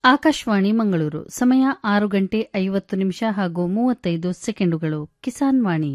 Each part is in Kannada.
ಆಕಾಶವಾಣಿ ಮಂಗಳೂರು ಸಮಯ ಆರು ಗಂಟೆ ಐವತ್ತು ನಿಮಿಷ ಹಾಗೂ ಮೂವತ್ತೈದು ಸೆಕೆಂಡುಗಳು ಕಿಸಾನ್ ವಾಣಿ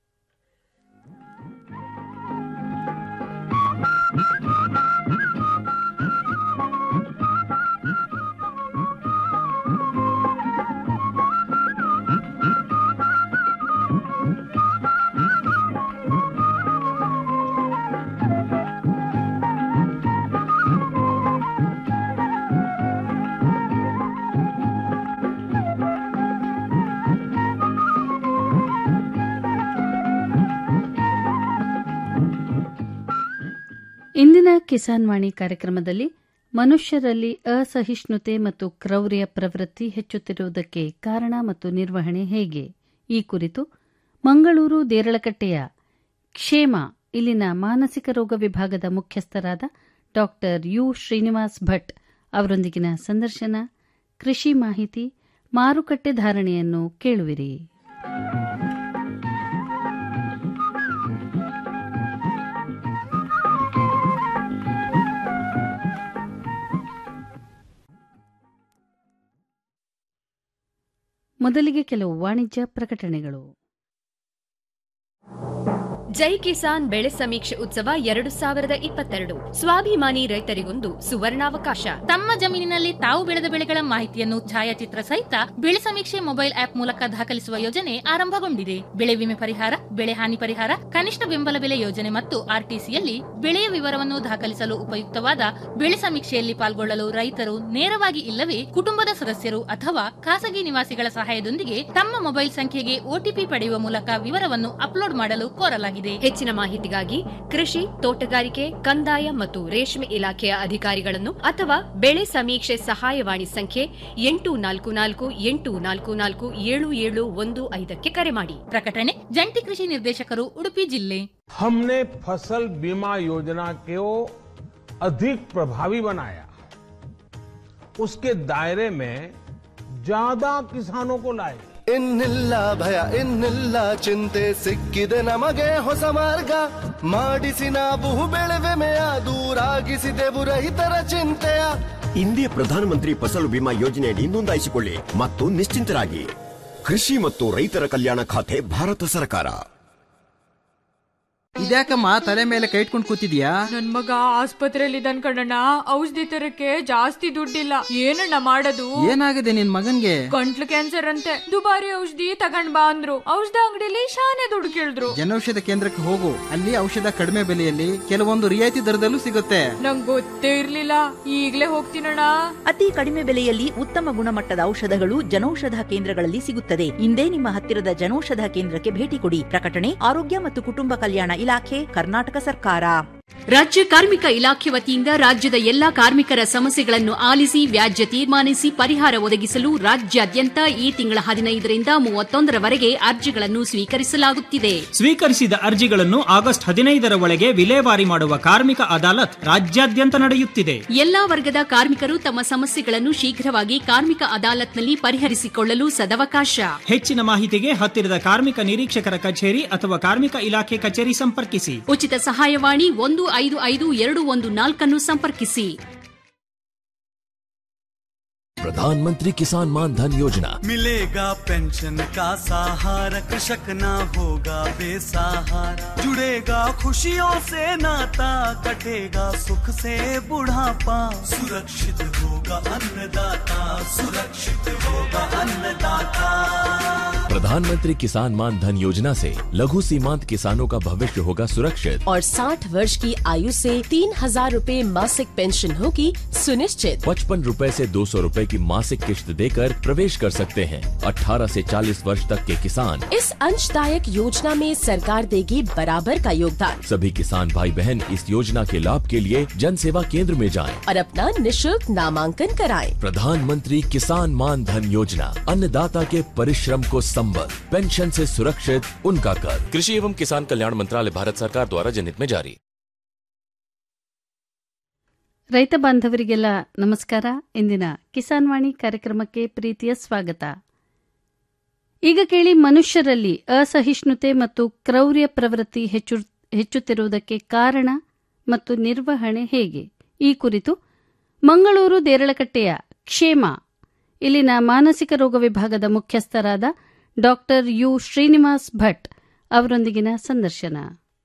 ಇಂದಿನ ಕಿಸಾನ್ ವಾಣಿ ಕಾರ್ಯಕ್ರಮದಲ್ಲಿ ಮನುಷ್ಯರಲ್ಲಿ ಅಸಹಿಷ್ಣುತೆ ಮತ್ತು ಕ್ರೌರ್ಯ ಪ್ರವೃತ್ತಿ ಹೆಚ್ಚುತ್ತಿರುವುದಕ್ಕೆ ಕಾರಣ ಮತ್ತು ನಿರ್ವಹಣೆ ಹೇಗೆ ಈ ಕುರಿತು ಮಂಗಳೂರು ದೇರಳಕಟ್ಟೆಯ ಕ್ಷೇಮ ಇಲ್ಲಿನ ಮಾನಸಿಕ ರೋಗ ವಿಭಾಗದ ಮುಖ್ಯಸ್ಥರಾದ ಡಾ ಯು ಶ್ರೀನಿವಾಸ್ ಭಟ್ ಅವರೊಂದಿಗಿನ ಸಂದರ್ಶನ ಕೃಷಿ ಮಾಹಿತಿ ಮಾರುಕಟ್ಟೆ ಧಾರಣೆಯನ್ನು ಕೇಳುವಿರಿ ಮೊದಲಿಗೆ ಕೆಲವು ವಾಣಿಜ್ಯ ಪ್ರಕಟಣೆಗಳು ಜೈ ಕಿಸಾನ್ ಬೆಳೆ ಸಮೀಕ್ಷೆ ಉತ್ಸವ ಎರಡು ಸಾವಿರದ ಇಪ್ಪತ್ತೆರಡು ಸ್ವಾಭಿಮಾನಿ ರೈತರಿಗೊಂದು ಸುವರ್ಣಾವಕಾಶ ತಮ್ಮ ಜಮೀನಿನಲ್ಲಿ ತಾವು ಬೆಳೆದ ಬೆಳೆಗಳ ಮಾಹಿತಿಯನ್ನು ಛಾಯಾಚಿತ್ರ ಸಹಿತ ಬೆಳೆ ಸಮೀಕ್ಷೆ ಮೊಬೈಲ್ ಆಪ್ ಮೂಲಕ ದಾಖಲಿಸುವ ಯೋಜನೆ ಆರಂಭಗೊಂಡಿದೆ ಬೆಳೆ ವಿಮೆ ಪರಿಹಾರ ಬೆಳೆ ಹಾನಿ ಪರಿಹಾರ ಕನಿಷ್ಠ ಬೆಂಬಲ ಬೆಲೆ ಯೋಜನೆ ಮತ್ತು ಆರ್ಟಿಸಿಯಲ್ಲಿ ಬೆಳೆಯ ವಿವರವನ್ನು ದಾಖಲಿಸಲು ಉಪಯುಕ್ತವಾದ ಬೆಳೆ ಸಮೀಕ್ಷೆಯಲ್ಲಿ ಪಾಲ್ಗೊಳ್ಳಲು ರೈತರು ನೇರವಾಗಿ ಇಲ್ಲವೇ ಕುಟುಂಬದ ಸದಸ್ಯರು ಅಥವಾ ಖಾಸಗಿ ನಿವಾಸಿಗಳ ಸಹಾಯದೊಂದಿಗೆ ತಮ್ಮ ಮೊಬೈಲ್ ಸಂಖ್ಯೆಗೆ ಒಟಿಪಿ ಪಡೆಯುವ ಮೂಲಕ ವಿವರವನ್ನು ಅಪ್ಲೋಡ್ ಮಾಡಲು ಕೋರಲಾಗಿದೆ ಹೆಚ್ಚಿನ ಮಾಹಿತಿಗಾಗಿ ಕೃಷಿ ತೋಟಗಾರಿಕೆ ಕಂದಾಯ ಮತ್ತು ರೇಷ್ಮೆ ಇಲಾಖೆಯ ಅಧಿಕಾರಿಗಳನ್ನು ಅಥವಾ ಬೆಳೆ ಸಮೀಕ್ಷೆ ಸಹಾಯವಾಣಿ ಸಂಖ್ಯೆ ಎಂಟು ನಾಲ್ಕು ನಾಲ್ಕು ಎಂಟು ನಾಲ್ಕು ನಾಲ್ಕು ಏಳು ಏಳು ಒಂದು ಐದಕ್ಕೆ ಕರೆ ಮಾಡಿ ಪ್ರಕಟಣೆ ಜಂಟಿ ಕೃಷಿ ನಿರ್ದೇಶಕರು ಉಡುಪಿ ಜಿಲ್ಲೆ हमने फसल बीमा योजना को अधिक प्रभावी बनाया उसके दायरे में ज्यादा किसानों को लाए ಇನ್ನಿಲ್ಲ ಭಯ ಇನ್ನಿಲ್ಲ ಚಿಂತೆ ಸಿಕ್ಕಿದೆ ನಮಗೆ ಹೊಸ ಮಾರ್ಗ ಮಾಡಿಸಿ ನಾವು ಬೆಳೆವೆಮೆಯ ದೂರಾಗಿಸಿದೆವು ರೈತರ ಚಿಂತೆಯ ಇಂದೇ ಪ್ರಧಾನಮಂತ್ರಿ ಫಸಲು ಬಿಮಾ ಯೋಜನೆಯಡಿ ನೋಂದಾಯಿಸಿಕೊಳ್ಳಿ ಮತ್ತು ನಿಶ್ಚಿಂತರಾಗಿ ಕೃಷಿ ಮತ್ತು ರೈತರ ಕಲ್ಯಾಣ ಖಾತೆ ಭಾರತ ಸರ್ಕಾರ ಇದ್ಯಾಕಮ್ಮ ತಲೆ ಮೇಲೆ ಕೈ ಇಟ್ಕೊಂಡು ಕೂತಿದ್ಯಾ ನನ್ ಮಗ ಆಸ್ಪತ್ರೆಯಲ್ಲಿ ಇದ್ದಾನ್ ಕಣಣ್ಣ ಔಷಧಿ ತರಕ್ಕೆ ಜಾಸ್ತಿ ದುಡ್ಡಿಲ್ಲ ಏನಣ್ಣ ಮಾಡೋದು ಏನಾಗಿದೆ ನಿನ್ ಮಗನ್ಗೆ ಗಂಟ್ಲು ಕ್ಯಾನ್ಸರ್ ಅಂತೆ ದುಬಾರಿ ಔಷಧಿ ತಗೊಂಡ್ ಬಾ ಅಂದ್ರು ಔಷಧ ಅಂಗಡಿಲಿ ಶಾನೆ ದುಡ್ಡು ಕೇಳಿದ್ರು ಜನೌಷಧ ಕೇಂದ್ರಕ್ಕೆ ಹೋಗು ಅಲ್ಲಿ ಔಷಧ ಕಡಿಮೆ ಬೆಲೆಯಲ್ಲಿ ಕೆಲವೊಂದು ರಿಯಾಯಿತಿ ದರದಲ್ಲೂ ಸಿಗುತ್ತೆ ನಂಗ್ ಗೊತ್ತೇ ಇರ್ಲಿಲ್ಲ ಈಗ್ಲೇ ಹೋಗ್ತೀನಣ್ಣ ಅತಿ ಕಡಿಮೆ ಬೆಲೆಯಲ್ಲಿ ಉತ್ತಮ ಗುಣಮಟ್ಟದ ಔಷಧಗಳು ಜನೌಷಧ ಕೇಂದ್ರಗಳಲ್ಲಿ ಸಿಗುತ್ತದೆ ಇಂದೇ ನಿಮ್ಮ ಹತ್ತಿರದ ಜನೌಷಧ ಕೇಂದ್ರಕ್ಕೆ ಭೇಟಿ ಕೊಡಿ ಪ್ರಕಟಣೆ ಆರೋಗ್ಯ ಮತ್ತು ಕುಟುಂಬ ಕಲ್ಯಾಣ ಇಲಾಖೆ ಕರ್ನಾಟಕ ಸರ್ಕಾರ ರಾಜ್ಯ ಕಾರ್ಮಿಕ ಇಲಾಖೆ ವತಿಯಿಂದ ರಾಜ್ಯದ ಎಲ್ಲಾ ಕಾರ್ಮಿಕರ ಸಮಸ್ಯೆಗಳನ್ನು ಆಲಿಸಿ ವ್ಯಾಜ್ಯ ತೀರ್ಮಾನಿಸಿ ಪರಿಹಾರ ಒದಗಿಸಲು ರಾಜ್ಯಾದ್ಯಂತ ಈ ತಿಂಗಳ ಹದಿನೈದರಿಂದ ಮೂವತ್ತೊಂದರವರೆಗೆ ಅರ್ಜಿಗಳನ್ನು ಸ್ವೀಕರಿಸಲಾಗುತ್ತಿದೆ ಸ್ವೀಕರಿಸಿದ ಅರ್ಜಿಗಳನ್ನು ಆಗಸ್ಟ್ ಹದಿನೈದರ ಒಳಗೆ ವಿಲೇವಾರಿ ಮಾಡುವ ಕಾರ್ಮಿಕ ಅದಾಲತ್ ರಾಜ್ಯಾದ್ಯಂತ ನಡೆಯುತ್ತಿದೆ ಎಲ್ಲಾ ವರ್ಗದ ಕಾರ್ಮಿಕರು ತಮ್ಮ ಸಮಸ್ಯೆಗಳನ್ನು ಶೀಘ್ರವಾಗಿ ಕಾರ್ಮಿಕ ಅದಾಲತ್ನಲ್ಲಿ ಪರಿಹರಿಸಿಕೊಳ್ಳಲು ಸದವಕಾಶ ಹೆಚ್ಚಿನ ಮಾಹಿತಿಗೆ ಹತ್ತಿರದ ಕಾರ್ಮಿಕ ನಿರೀಕ್ಷಕರ ಕಚೇರಿ ಅಥವಾ ಕಾರ್ಮಿಕ ಇಲಾಖೆ ಕಚೇರಿ ಸಂಪರ್ಕಿಸಿ ಉಚಿತ ಸಹಾಯವಾಣಿ ಒಂದು ಐದು ಐದು ಎರಡು ಒಂದು ನಾಲ್ಕನ್ನು ಸಂಪರ್ಕಿಸಿ प्रधानमंत्री किसान मान धन योजना मिलेगा पेंशन का सहारा कृषक ना होगा बेसहारा जुड़ेगा खुशियों से नाता कटेगा सुख से बुढ़ापा सुरक्षित होगा अन्नदाता सुरक्षित होगा अन्नदाता प्रधानमंत्री किसान मान धन योजना से लघु सीमांत किसानों का भविष्य होगा सुरक्षित और 60 वर्ष की आयु से तीन हजार रूपए मासिक पेंशन होगी सुनिश्चित पचपन रूपए से दो सौ रूपए की मासिक किश्त देकर प्रवेश कर सकते हैं 18 से 40 वर्ष तक के किसान इस अंशदायक योजना में सरकार देगी बराबर का योगदान सभी किसान भाई बहन इस योजना के लाभ के लिए जन सेवा केंद्र में जाएं। और अपना निशुल्क नामांकन कराएं। प्रधानमंत्री किसान मान धन योजना अन्नदाता के परिश्रम को संबल पेंशन से सुरक्षित उनका कर कृषि एवं किसान कल्याण मंत्रालय भारत सरकार द्वारा जनहित में जारी ರೈತ ಬಾಂಧವರಿಗೆಲ್ಲ ನಮಸ್ಕಾರ ಇಂದಿನ ಕಿಸಾನ್ ವಾಣಿ ಕಾರ್ಯಕ್ರಮಕ್ಕೆ ಪ್ರೀತಿಯ ಸ್ವಾಗತ ಈಗ ಕೇಳಿ ಮನುಷ್ಯರಲ್ಲಿ ಅಸಹಿಷ್ಣುತೆ ಮತ್ತು ಕ್ರೌರ್ಯ ಪ್ರವೃತ್ತಿ ಹೆಚ್ಚು ಹೆಚ್ಚುತ್ತಿರುವುದಕ್ಕೆ ಕಾರಣ ಮತ್ತು ನಿರ್ವಹಣೆ ಹೇಗೆ ಈ ಕುರಿತು ಮಂಗಳೂರು ದೇರಳಕಟ್ಟೆಯ ಕ್ಷೇಮ ಇಲ್ಲಿನ ಮಾನಸಿಕ ರೋಗ ವಿಭಾಗದ ಮುಖ್ಯಸ್ಥರಾದ ಡಾಕ್ಟರ್ ಯು ಶ್ರೀನಿವಾಸ್ ಭಟ್ ಅವರೊಂದಿಗಿನ ಸಂದರ್ಶನ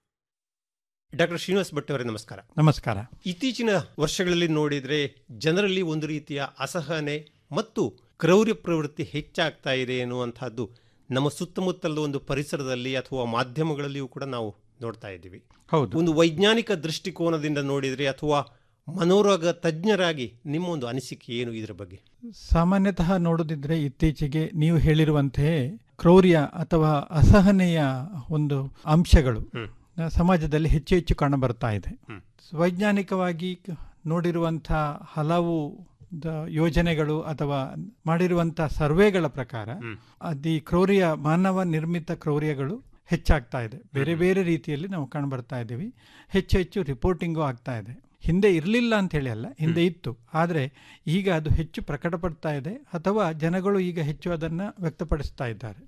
ಡಾಕ್ಟರ್ ಶ್ರೀನಿವಾಸ್ ಭಟ್ ಅವರೇ ನಮಸ್ಕಾರ ನಮಸ್ಕಾರ ಇತ್ತೀಚಿನ ವರ್ಷಗಳಲ್ಲಿ ನೋಡಿದರೆ ಜನರಲ್ಲಿ ಒಂದು ರೀತಿಯ ಅಸಹನೆ ಮತ್ತು ಕ್ರೌರ್ಯ ಪ್ರವೃತ್ತಿ ಹೆಚ್ಚಾಗ್ತಾ ಇದೆ ಎನ್ನುವಂತಹದ್ದು ನಮ್ಮ ಸುತ್ತಮುತ್ತಲದ ಒಂದು ಪರಿಸರದಲ್ಲಿ ಅಥವಾ ಮಾಧ್ಯಮಗಳಲ್ಲಿಯೂ ಕೂಡ ನಾವು ನೋಡ್ತಾ ಇದ್ದೀವಿ ಹೌದು ಒಂದು ವೈಜ್ಞಾನಿಕ ದೃಷ್ಟಿಕೋನದಿಂದ ನೋಡಿದರೆ ಅಥವಾ ಮನೋರೋಗ ತಜ್ಞರಾಗಿ ನಿಮ್ಮ ಒಂದು ಅನಿಸಿಕೆ ಏನು ಇದರ ಬಗ್ಗೆ ಸಾಮಾನ್ಯತಃ ನೋಡೋದಿದ್ರೆ ಇತ್ತೀಚೆಗೆ ನೀವು ಹೇಳಿರುವಂತೆಯೇ ಕ್ರೌರ್ಯ ಅಥವಾ ಅಸಹನೆಯ ಒಂದು ಅಂಶಗಳು ಸಮಾಜದಲ್ಲಿ ಹೆಚ್ಚು ಹೆಚ್ಚು ಕಾಣಬರ್ತಾ ಇದೆ ವೈಜ್ಞಾನಿಕವಾಗಿ ನೋಡಿರುವಂಥ ಹಲವು ದ- ಯೋಜನೆಗಳು ಅಥವಾ ಮಾಡಿರುವಂಥ ಸರ್ವೆಗಳ ಪ್ರಕಾರ ಅದಿ ಕ್ರೌರ್ಯ ಮಾನವ ನಿರ್ಮಿತ ಕ್ರೌರ್ಯಗಳು ಹೆಚ್ಚಾಗ್ತಾ ಇದೆ ಬೇರೆ ಬೇರೆ ರೀತಿಯಲ್ಲಿ ನಾವು ಕಾಣ್ಬರ್ತಾ ಇದ್ದೀವಿ ಹೆಚ್ಚು ಹೆಚ್ಚು ರಿಪೋರ್ಟಿಂಗು ಆಗ್ತಾ ಇದೆ ಹಿಂದೆ ಇರಲಿಲ್ಲ ಅಂತ ಹೇಳಿ ಅಲ್ಲ ಹಿಂದೆ ಇತ್ತು ಆದರೆ ಈಗ ಅದು ಹೆಚ್ಚು ಪ್ರಕಟಪಡ್ತಾ ಇದೆ ಅಥವಾ ಜನಗಳು ಈಗ ಹೆಚ್ಚು ಅದನ್ನು ವ್ಯಕ್ತಪಡಿಸ್ತಾ ಇದ್ದಾರೆ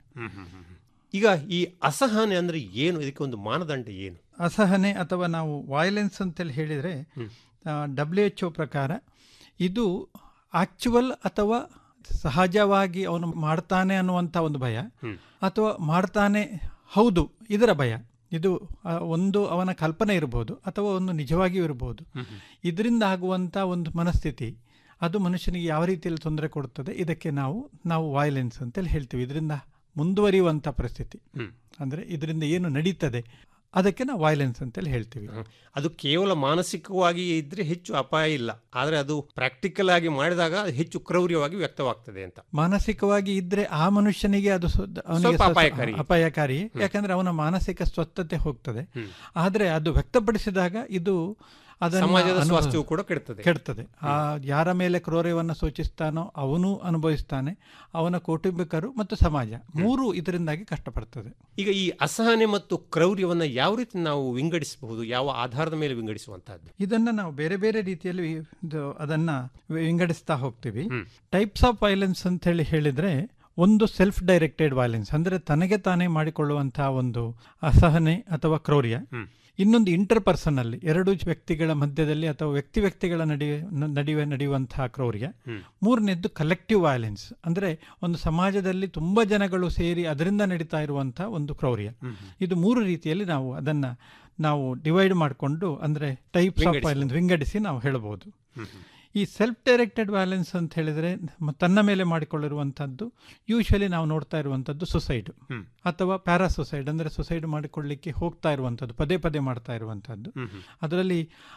ಈಗ ಈ ಅಸಹನೆ ಅಂದ್ರೆ ಏನು ಇದಕ್ಕೆ ಒಂದು ಮಾನದಂಡ ಏನು ಅಸಹನೆ ಅಥವಾ ನಾವು ವಾಯಲೆನ್ಸ್ ಅಂತೇಳಿ ಹೇಳಿದರೆ ಡಬ್ಲ್ಯೂ ಎಚ್ ಒ ಪ್ರಕಾರ ಇದು ಆಕ್ಚುವಲ್ ಅಥವಾ ಸಹಜವಾಗಿ ಅವನು ಮಾಡ್ತಾನೆ ಅನ್ನುವಂಥ ಒಂದು ಭಯ ಅಥವಾ ಮಾಡ್ತಾನೆ ಹೌದು ಇದರ ಭಯ ಇದು ಆ, ಒಂದು ಅವನ ಕಲ್ಪನೆ ಇರಬಹುದು ಅಥವಾ ಒಂದು ನಿಜವಾಗಿಯೂ ಇರಬಹುದು ಇದರಿಂದ ಆಗುವಂಥ ಒಂದು ಮನಸ್ಥಿತಿ ಅದು ಮನುಷ್ಯನಿಗೆ ಯಾವ ರೀತಿಯಲ್ಲಿ ತೊಂದರೆ ಕೊಡುತ್ತದೆ ಇದಕ್ಕೆ ನಾವು ನಾವು ವಾಯಲೆನ್ಸ್ ಅಂತೇಳಿ ಹೇಳ್ತೀವಿ ಇದರಿಂದ ಮುಂದುವರಿಯುವಂಥ ಪರಿಸ್ಥಿತಿ ಅಂದರೆ ಇದರಿಂದ ಏನು ನಡೀತದೆ ಅದಕ್ಕೆ ನಾವು ವಾಯಲೆನ್ಸ್ ಅಂತೇಳಿ ಹೇಳ್ತೀವಿ ಅದು ಕೇವಲ ಮಾನಸಿಕವಾಗಿ ಇದ್ರೆ ಹೆಚ್ಚು ಅಪಾಯ ಇಲ್ಲ ಆದರೆ ಅದು ಪ್ರಾಕ್ಟಿಕಲ್ ಆಗಿ ಮಾಡಿದಾಗ ಅದು ಹೆಚ್ಚು ಕ್ರೌರ್ಯವಾಗಿ ವ್ಯಕ್ತವಾಗ್ತದೆ ಅಂತ ಮಾನಸಿಕವಾಗಿ ಇದ್ರೆ ಆ ಮನುಷ್ಯನಿಗೆ ಅದು ಸ್ವ- ಅವನಿಗೆ ಸ್ವಲ್ಪ ಸ್ವ- ಅಪಾಯಕಾರಿ. ಅಪಾಯಕಾರಿ ಹ್ಮ್. ಯಾಕಂದ್ರೆ ಅವನ ಮಾನಸಿಕ ಸ್ವಸ್ಥತೆ ಹೋಗ್ತದೆ ಹ್ಮ್. ಆದ್ರೆ ಅದು ವ್ಯಕ್ತಪಡಿಸಿದಾಗ ಇದು ಅದನ್ನ ಸಮಾಜದ ಅನುಭವ- ಸ್ವಾಸ್ಥ್ಯವು ಕೂಡ ಕೆಡ್ತದೆ. ಕೆಡ್ತದೆ ಆ ಯಾರ ಮೇಲೆ ಕ್ರೌರ್ಯವನ್ನು ಸೂಚಿಸ್ತಾನೋ ಅವನು ಅನುಭವಿಸ್ತಾನೆ ಅವನ ಕೌಟುಂಬಿಕರು ಮತ್ತು ಸಮಾಜ ಮೂರು ಇದರಿಂದಾಗಿ ಕಷ್ಟಪಡ್ತದೆ ಈಗ ಈ ಅಸಹನೆ ಮತ್ತು ಕ್ರೌರ್ಯವನ್ನ ಯಾವ ರೀತಿ ನಾವು ವಿಂಗಡಿಸಬಹುದು ಯಾವ ಆಧಾರದ ಮೇಲೆ ವಿಂಗಡಿಸುವಂತಹದ್ದು ಇದನ್ನ ನಾವು ಬೇರೆ ಬೇರೆ ರೀತಿಯಲ್ಲಿ ವಿ- ಇದು ಅದನ್ನ ವಿಂಗಡಿಸ್ತಾ ಹೋಗ್ತೀವಿ ಟೈಪ್ಸ್ ಆಫ್ ವೈಲೆನ್ಸ್ ಅಂತ ಹೇಳಿ ಹೇಳಿದ್ರೆ ಒಂದು ಸೆಲ್ಫ್ ಡೈರೆಕ್ಟೆಡ್ ವೈಲೆನ್ಸ್ ಅಂದ್ರೆ ತನಗೆ ತಾನೇ ಮಾಡಿಕೊಳ್ಳುವಂತಹ ಒಂದು ಅಸಹನೆ ಅಥವಾ ಕ್ರೌರ್ಯ ಇನ್ನೊಂದು ಇಂಟರ್ ಪರ್ಸನಲ್ಲಿ ಎರಡು ವ್ಯಕ್ತಿಗಳ ಮಧ್ಯದಲ್ಲಿ ಅಥವಾ ವ್ಯಕ್ತಿ ವ್ಯಕ್ತಿಗಳ ನಡುವೆ ನ- ನಡುವೆ ನಡೆಯುವಂತಹ ಕ್ರೌರ್ಯ ಮೂರನೇದ್ದು ಕಲೆಕ್ಟಿವ್ ವೈಲೆನ್ಸ್ ಅಂದ್ರೆ ಒಂದು ಸಮಾಜದಲ್ಲಿ ತುಂಬಾ ಜನಗಳು ಸೇರಿ ಅದರಿಂದ ನಡೀತಾ ಇರುವಂತಹ ಒಂದು ಕ್ರೌರ್ಯ ಇದು ಮೂರು ರೀತಿಯಲ್ಲಿ ನಾವು ಅದನ್ನ ನಾವು ಡಿವೈಡ್ ಮಾಡಿಕೊಂಡು ಅಂದ್ರೆ ಟೈಪ್ಸ್ ಆಫ್ ವಿಂಗಡಿಸಿ. ವೈಲೆನ್ಸ್ ವಿಂಗಡಿಸಿ ನಾವು ಹೇಳ್ಬೋದು ಈ ಸೆಲ್ಫ್ ಡೈರೆಕ್ಟೆಡ್ ವ್ಯಾಲೆನ್ಸ್ ಅಂತ ಹೇಳಿದ್ರೆ ಮ- ತನ್ನ ಮೇಲೆ ಮಾಡಿಕೊಳ್ಳಿರುವಂಥದ್ದು ಯೂಶ್ವಲಿ ನಾವು ನೋಡ್ತಾ ಇರುವಂಥದ್ದು ಸುಸೈಡ್ ಹ್ಮ್. ಅಥವಾ ಪ್ಯಾರಾ ಸುಸೈಡ್ ಅಂದರೆ ಸುಸೈಡ್ ಮಾಡಿಕೊಳ್ಳಿಕ್ಕೆ ಹೋಗ್ತಾ ಇರುವಂಥದ್ದು ಪದೇ ಪದೇ ಮಾಡ್ತಾ ಇರುವಂಥದ್ದು ಹ್ಮ್ ಹ್ಮ್. ಅದರಲ್ಲಿ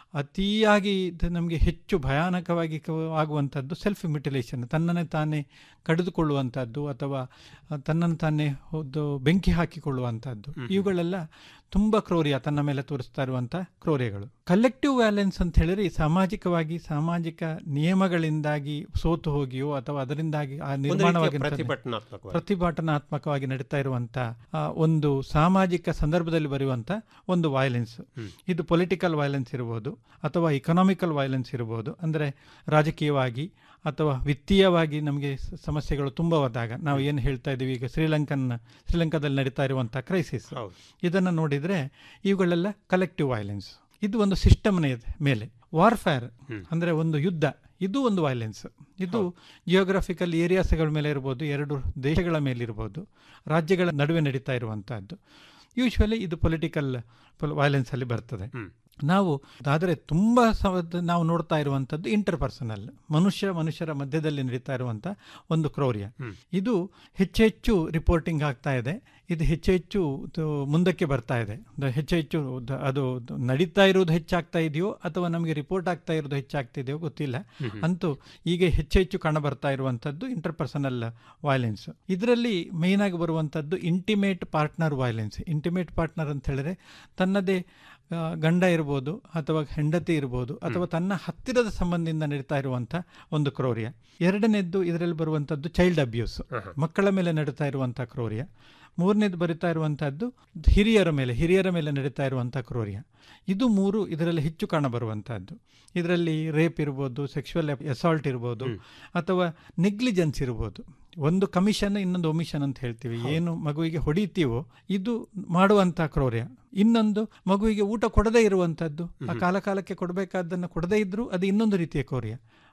ಅತಿಯಾಗಿ ನಮಗೆ ಹೆಚ್ಚು ಭಯಾನಕವಾಗಿ ಕ- ಆಗುವಂಥದ್ದು ಸೆಲ್ಫ್ ಮ್ಯುಟಿಲೇಷನ್ ತನ್ನನ್ನೇ ತಾನೇ ಕಡಿದುಕೊಳ್ಳುವಂಥದ್ದು ಅಥವಾ ಆ, ತನ್ನನ್ನು ತಾನೇ ಒಂದು ಬೆಂಕಿ ಹಾಕಿಕೊಳ್ಳುವಂಥದ್ದು ಇವುಗಳೆಲ್ಲ ತುಂಬ ಕ್ರೌರ್ಯ ತನ್ನ ಮೇಲೆ ತೋರಿಸ್ತಾ ಇರುವಂಥ ಕ್ರೌರ್ಯಗಳು ಕಲೆಕ್ಟಿವ್ ವ್ಯಾಲೆನ್ಸ್ ಅಂತ ಹೇಳಿದ್ರೆ ಈ ಸಾಮಾಜಿಕವಾಗಿ ಸಾಮಾಜಿಕ ನಿಯಮಗಳಿಂದಾಗಿ ಸೋತು ಹೋಗಿಯೋ ಅಥವಾ ಅದರಿಂದಾಗಿ ಆ ರೀತಿಯ ನಿರ್ಮಾಣವಾಗಿ ಪ್ರತಿಭಟನಾತ್ಮಕವಾಗಿ. ಪ್ರತಿಭಟನಾತ್ಮಕವಾಗಿ ನಡೀತಾ ಇರುವಂತ ಆ, ಒಂದು ಸಾಮಾಜಿಕ ಸಂದರ್ಭದಲ್ಲಿ ಬರುವಂತ ಒಂದು ವೈಲೆನ್ಸ್ ಇದು ಪೊಲಿಟಿಕಲ್ ವೈಲೆನ್ಸ್ ಇರಬಹುದು ಅಥವಾ ಇಕನಾಮಿಕಲ್ ವೈಲೆನ್ಸ್ ಇರಬಹುದು ಅಂದ್ರೆ ರಾಜಕೀಯವಾಗಿ ಅಥವಾ ವಿತ್ತೀಯವಾಗಿ ನಮಗೆ ಸ- ಸಮಸ್ಯೆಗಳು ತುಂಬ ಹೋದಾಗ ನಾವು ಏನು ಹೇಳ್ತಾ ಇದ್ದೀವಿ ಈಗ ಶ್ರೀಲಂಕನ್ ಶ್ರೀಲಂಕಾದಲ್ಲಿ ನಡೀತಾ ಇರುವಂತಹ ಕ್ರೈಸಿಸ್ ಇದನ್ನು ನೋಡಿದ್ರೆ ಇವುಗಳೆಲ್ಲ ಕಲೆಕ್ಟಿವ್ ವೈಲೆನ್ಸ್ ಇದು ಒಂದು ಸಿಸ್ಟಮ್ನ ಮೇಲೆ ವಾರ್ಫೇರ್ ಅಂದ್ರೆ ಒಂದು ಯುದ್ಧ ಇದು ಒಂದು ವೈಲೆನ್ಸ್ ಇದು ಜಿಯೋಗ್ರಫಿಕಲ್ ಏರಿಯಾಸ್ಗಳ ಮೇಲೆ ಇರ್ಬೋದು ಎರಡು ದೇಶಗಳ ಮೇಲೆ ಇರ್ಬೋದು ರಾಜ್ಯಗಳ ನಡುವೆ ನಡೀತಾ ಇರುವಂತಹದ್ದು ಯೂಶ್ವಲಿ ಇದು ಪೊಲಿಟಿಕಲ್ ವೈಲೆನ್ಸ್ ಅಲ್ಲಿ ಬರ್ತದೆ ನಾವು ಆದರೆ ತುಂಬ ಸ- ನಾವು ನೋಡ್ತಾ ಇರುವಂಥದ್ದು ಇಂಟರ್ ಪರ್ಸನಲ್ ಮನುಷ್ಯ ಮನುಷ್ಯರ ಮಧ್ಯದಲ್ಲಿ ನಡೀತಾ ಇರುವಂಥ ಒಂದು ಕ್ರೌರ್ಯ ಇದು ಹೆಚ್ಚು ಹೆಚ್ಚು ರಿಪೋರ್ಟಿಂಗ್ ಆಗ್ತಾ ಇದೆ ಇದು ಹೆಚ್ಚು ಹೆಚ್ಚು ತು- ಮುಂದಕ್ಕೆ ಬರ್ತಾ ಇದೆ ದ- ಹೆಚ್ಚು ಹೆಚ್ಚು ದ- ಅದು ದ- ನಡೀತಾ ಇರೋದು ಹೆಚ್ಚಾಗ್ತಾ ಇದೆಯೋ ಅಥವಾ ನಮಗೆ ರಿಪೋರ್ಟ್ ಆಗ್ತಾ ಇರೋದು ಹೆಚ್ಚಾಗ್ತಿದೆಯೋ ಗೊತ್ತಿಲ್ಲ ಹ್ಮ್. ಅಂತೂ ಈಗ ಹೆಚ್ಚು ಹೆಚ್ಚು ಕಾಣ ಬರ್ತಾ ಇರುವಂಥದ್ದು ಇಂಟರ್ ಪರ್ಸನಲ್ ವೈಲೆನ್ಸ್ ಇದರಲ್ಲಿ ಮೇಯ್ನ್ ಆಗಿ ಬರುವಂಥದ್ದು intimate partner violence intimate partner ಅಂತ ಹೇಳಿದ್ರೆ ತನ್ನದೇ ಆ, ಗಂಡ ಇರ್ಬೋದು ಅಥವಾ ಹೆಂಡತಿ ಇರ್ಬೋದು ಅಥವಾ ತನ್ನ ಹತ್ತಿರದ ಸಂಬಂಧದಿಂದ ನಡೀತಾ ಇರುವಂಥ ಒಂದು ಕ್ರೌರ್ಯ ಎರಡನೇದ್ದು ಇದರಲ್ಲಿ ಬರುವಂಥದ್ದು ಚೈಲ್ಡ್ ಅಬ್ಯೂಸ್ ಮಕ್ಕಳ ಮೇಲೆ ನಡೀತಾ ಇರುವಂಥ ಕ್ರೌರ್ಯ ಮೂರನೇದು ಬರಿತಾ ಇರುವಂಥದ್ದು ಹಿರಿಯರ ಮೇಲೆ ಹಿರಿಯರ ಮೇಲೆ ನಡೀತಾ ಇರುವಂಥ ಕ್ರೌರ್ಯ ಇದು ಮೂರು ಇದರಲ್ಲಿ ಹೆಚ್ಚು ಕಾಣಬರುವಂಥದ್ದು ಇದರಲ್ಲಿ ರೇಪ್ ಇರ್ಬೋದು ಸೆಕ್ಷುವಲ್ ಅಸಾಲ್ಟ್ ಇರ್ಬೋದು ಅಥವಾ ನೆಗ್ಲಿಜೆನ್ಸ್ ಇರ್ಬೋದು ಒಂದು ಕಮಿಷನ್ ಇನ್ನೊಂದು ಒಮಿಷನ್ ಅಂತ ಹೇಳ್ತೀವಿ ಏನು ಮಗುವಿಗೆ ಹೊಡಿತೀವೋ ಇದು ಮಾಡುವಂಥ ಕ್ರೌರ್ಯ ಇನ್ನೊಂದು ಮಗುವಿಗೆ ಊಟ ಕೊಡದೇ ಇರುವಂಥದ್ದು ಆ ಕಾಲ ಕಾಲಕ್ಕೆ ಕೊಡಬೇಕಾದ್ದನ್ನು ಕೊಡದೇ ಇದ್ರೂ ಅದು ಇನ್ನೊಂದು ರೀತಿಯ ಕ್ರೌರ್ಯ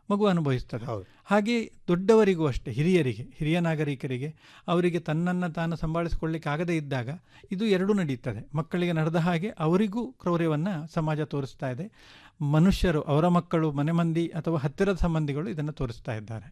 ಮಗು ಅನುಭವಿಸ್ತದೆ ಹಾಗೆ ದೊಡ್ಡವರಿಗೂ ಅಷ್ಟೇ ಹಿರಿಯರಿಗೆ ಹಿರಿಯ ನಾಗರಿಕರಿಗೆ ಅವರಿಗೆ ತನ್ನನ್ನು ತಾನು ಸಂಭಾಳಿಸಿಕೊಳ್ಳಿಕ್ಕೆ ಆಗದೇ ಇದ್ದಾಗ ಇದು ಎರಡೂ ನಡೆಯುತ್ತದೆ ಮಕ್ಕಳಿಗೆ ನಡೆದ ಹಾಗೆ ಅವರಿಗೂ ಕ್ರೌರ್ಯವನ್ನು ಸಮಾಜ ತೋರಿಸ್ತಾ ಇದೆ ಮನುಷ್ಯರು ಅವರ ಮಕ್ಕಳು ಮನೆ ಮಂದಿ ಅಥವಾ ಹತ್ತಿರದ ಸಂಬಂಧಿಗಳು ಇದನ್ನು ತೋರಿಸ್ತಾ ಇದ್ದಾರೆ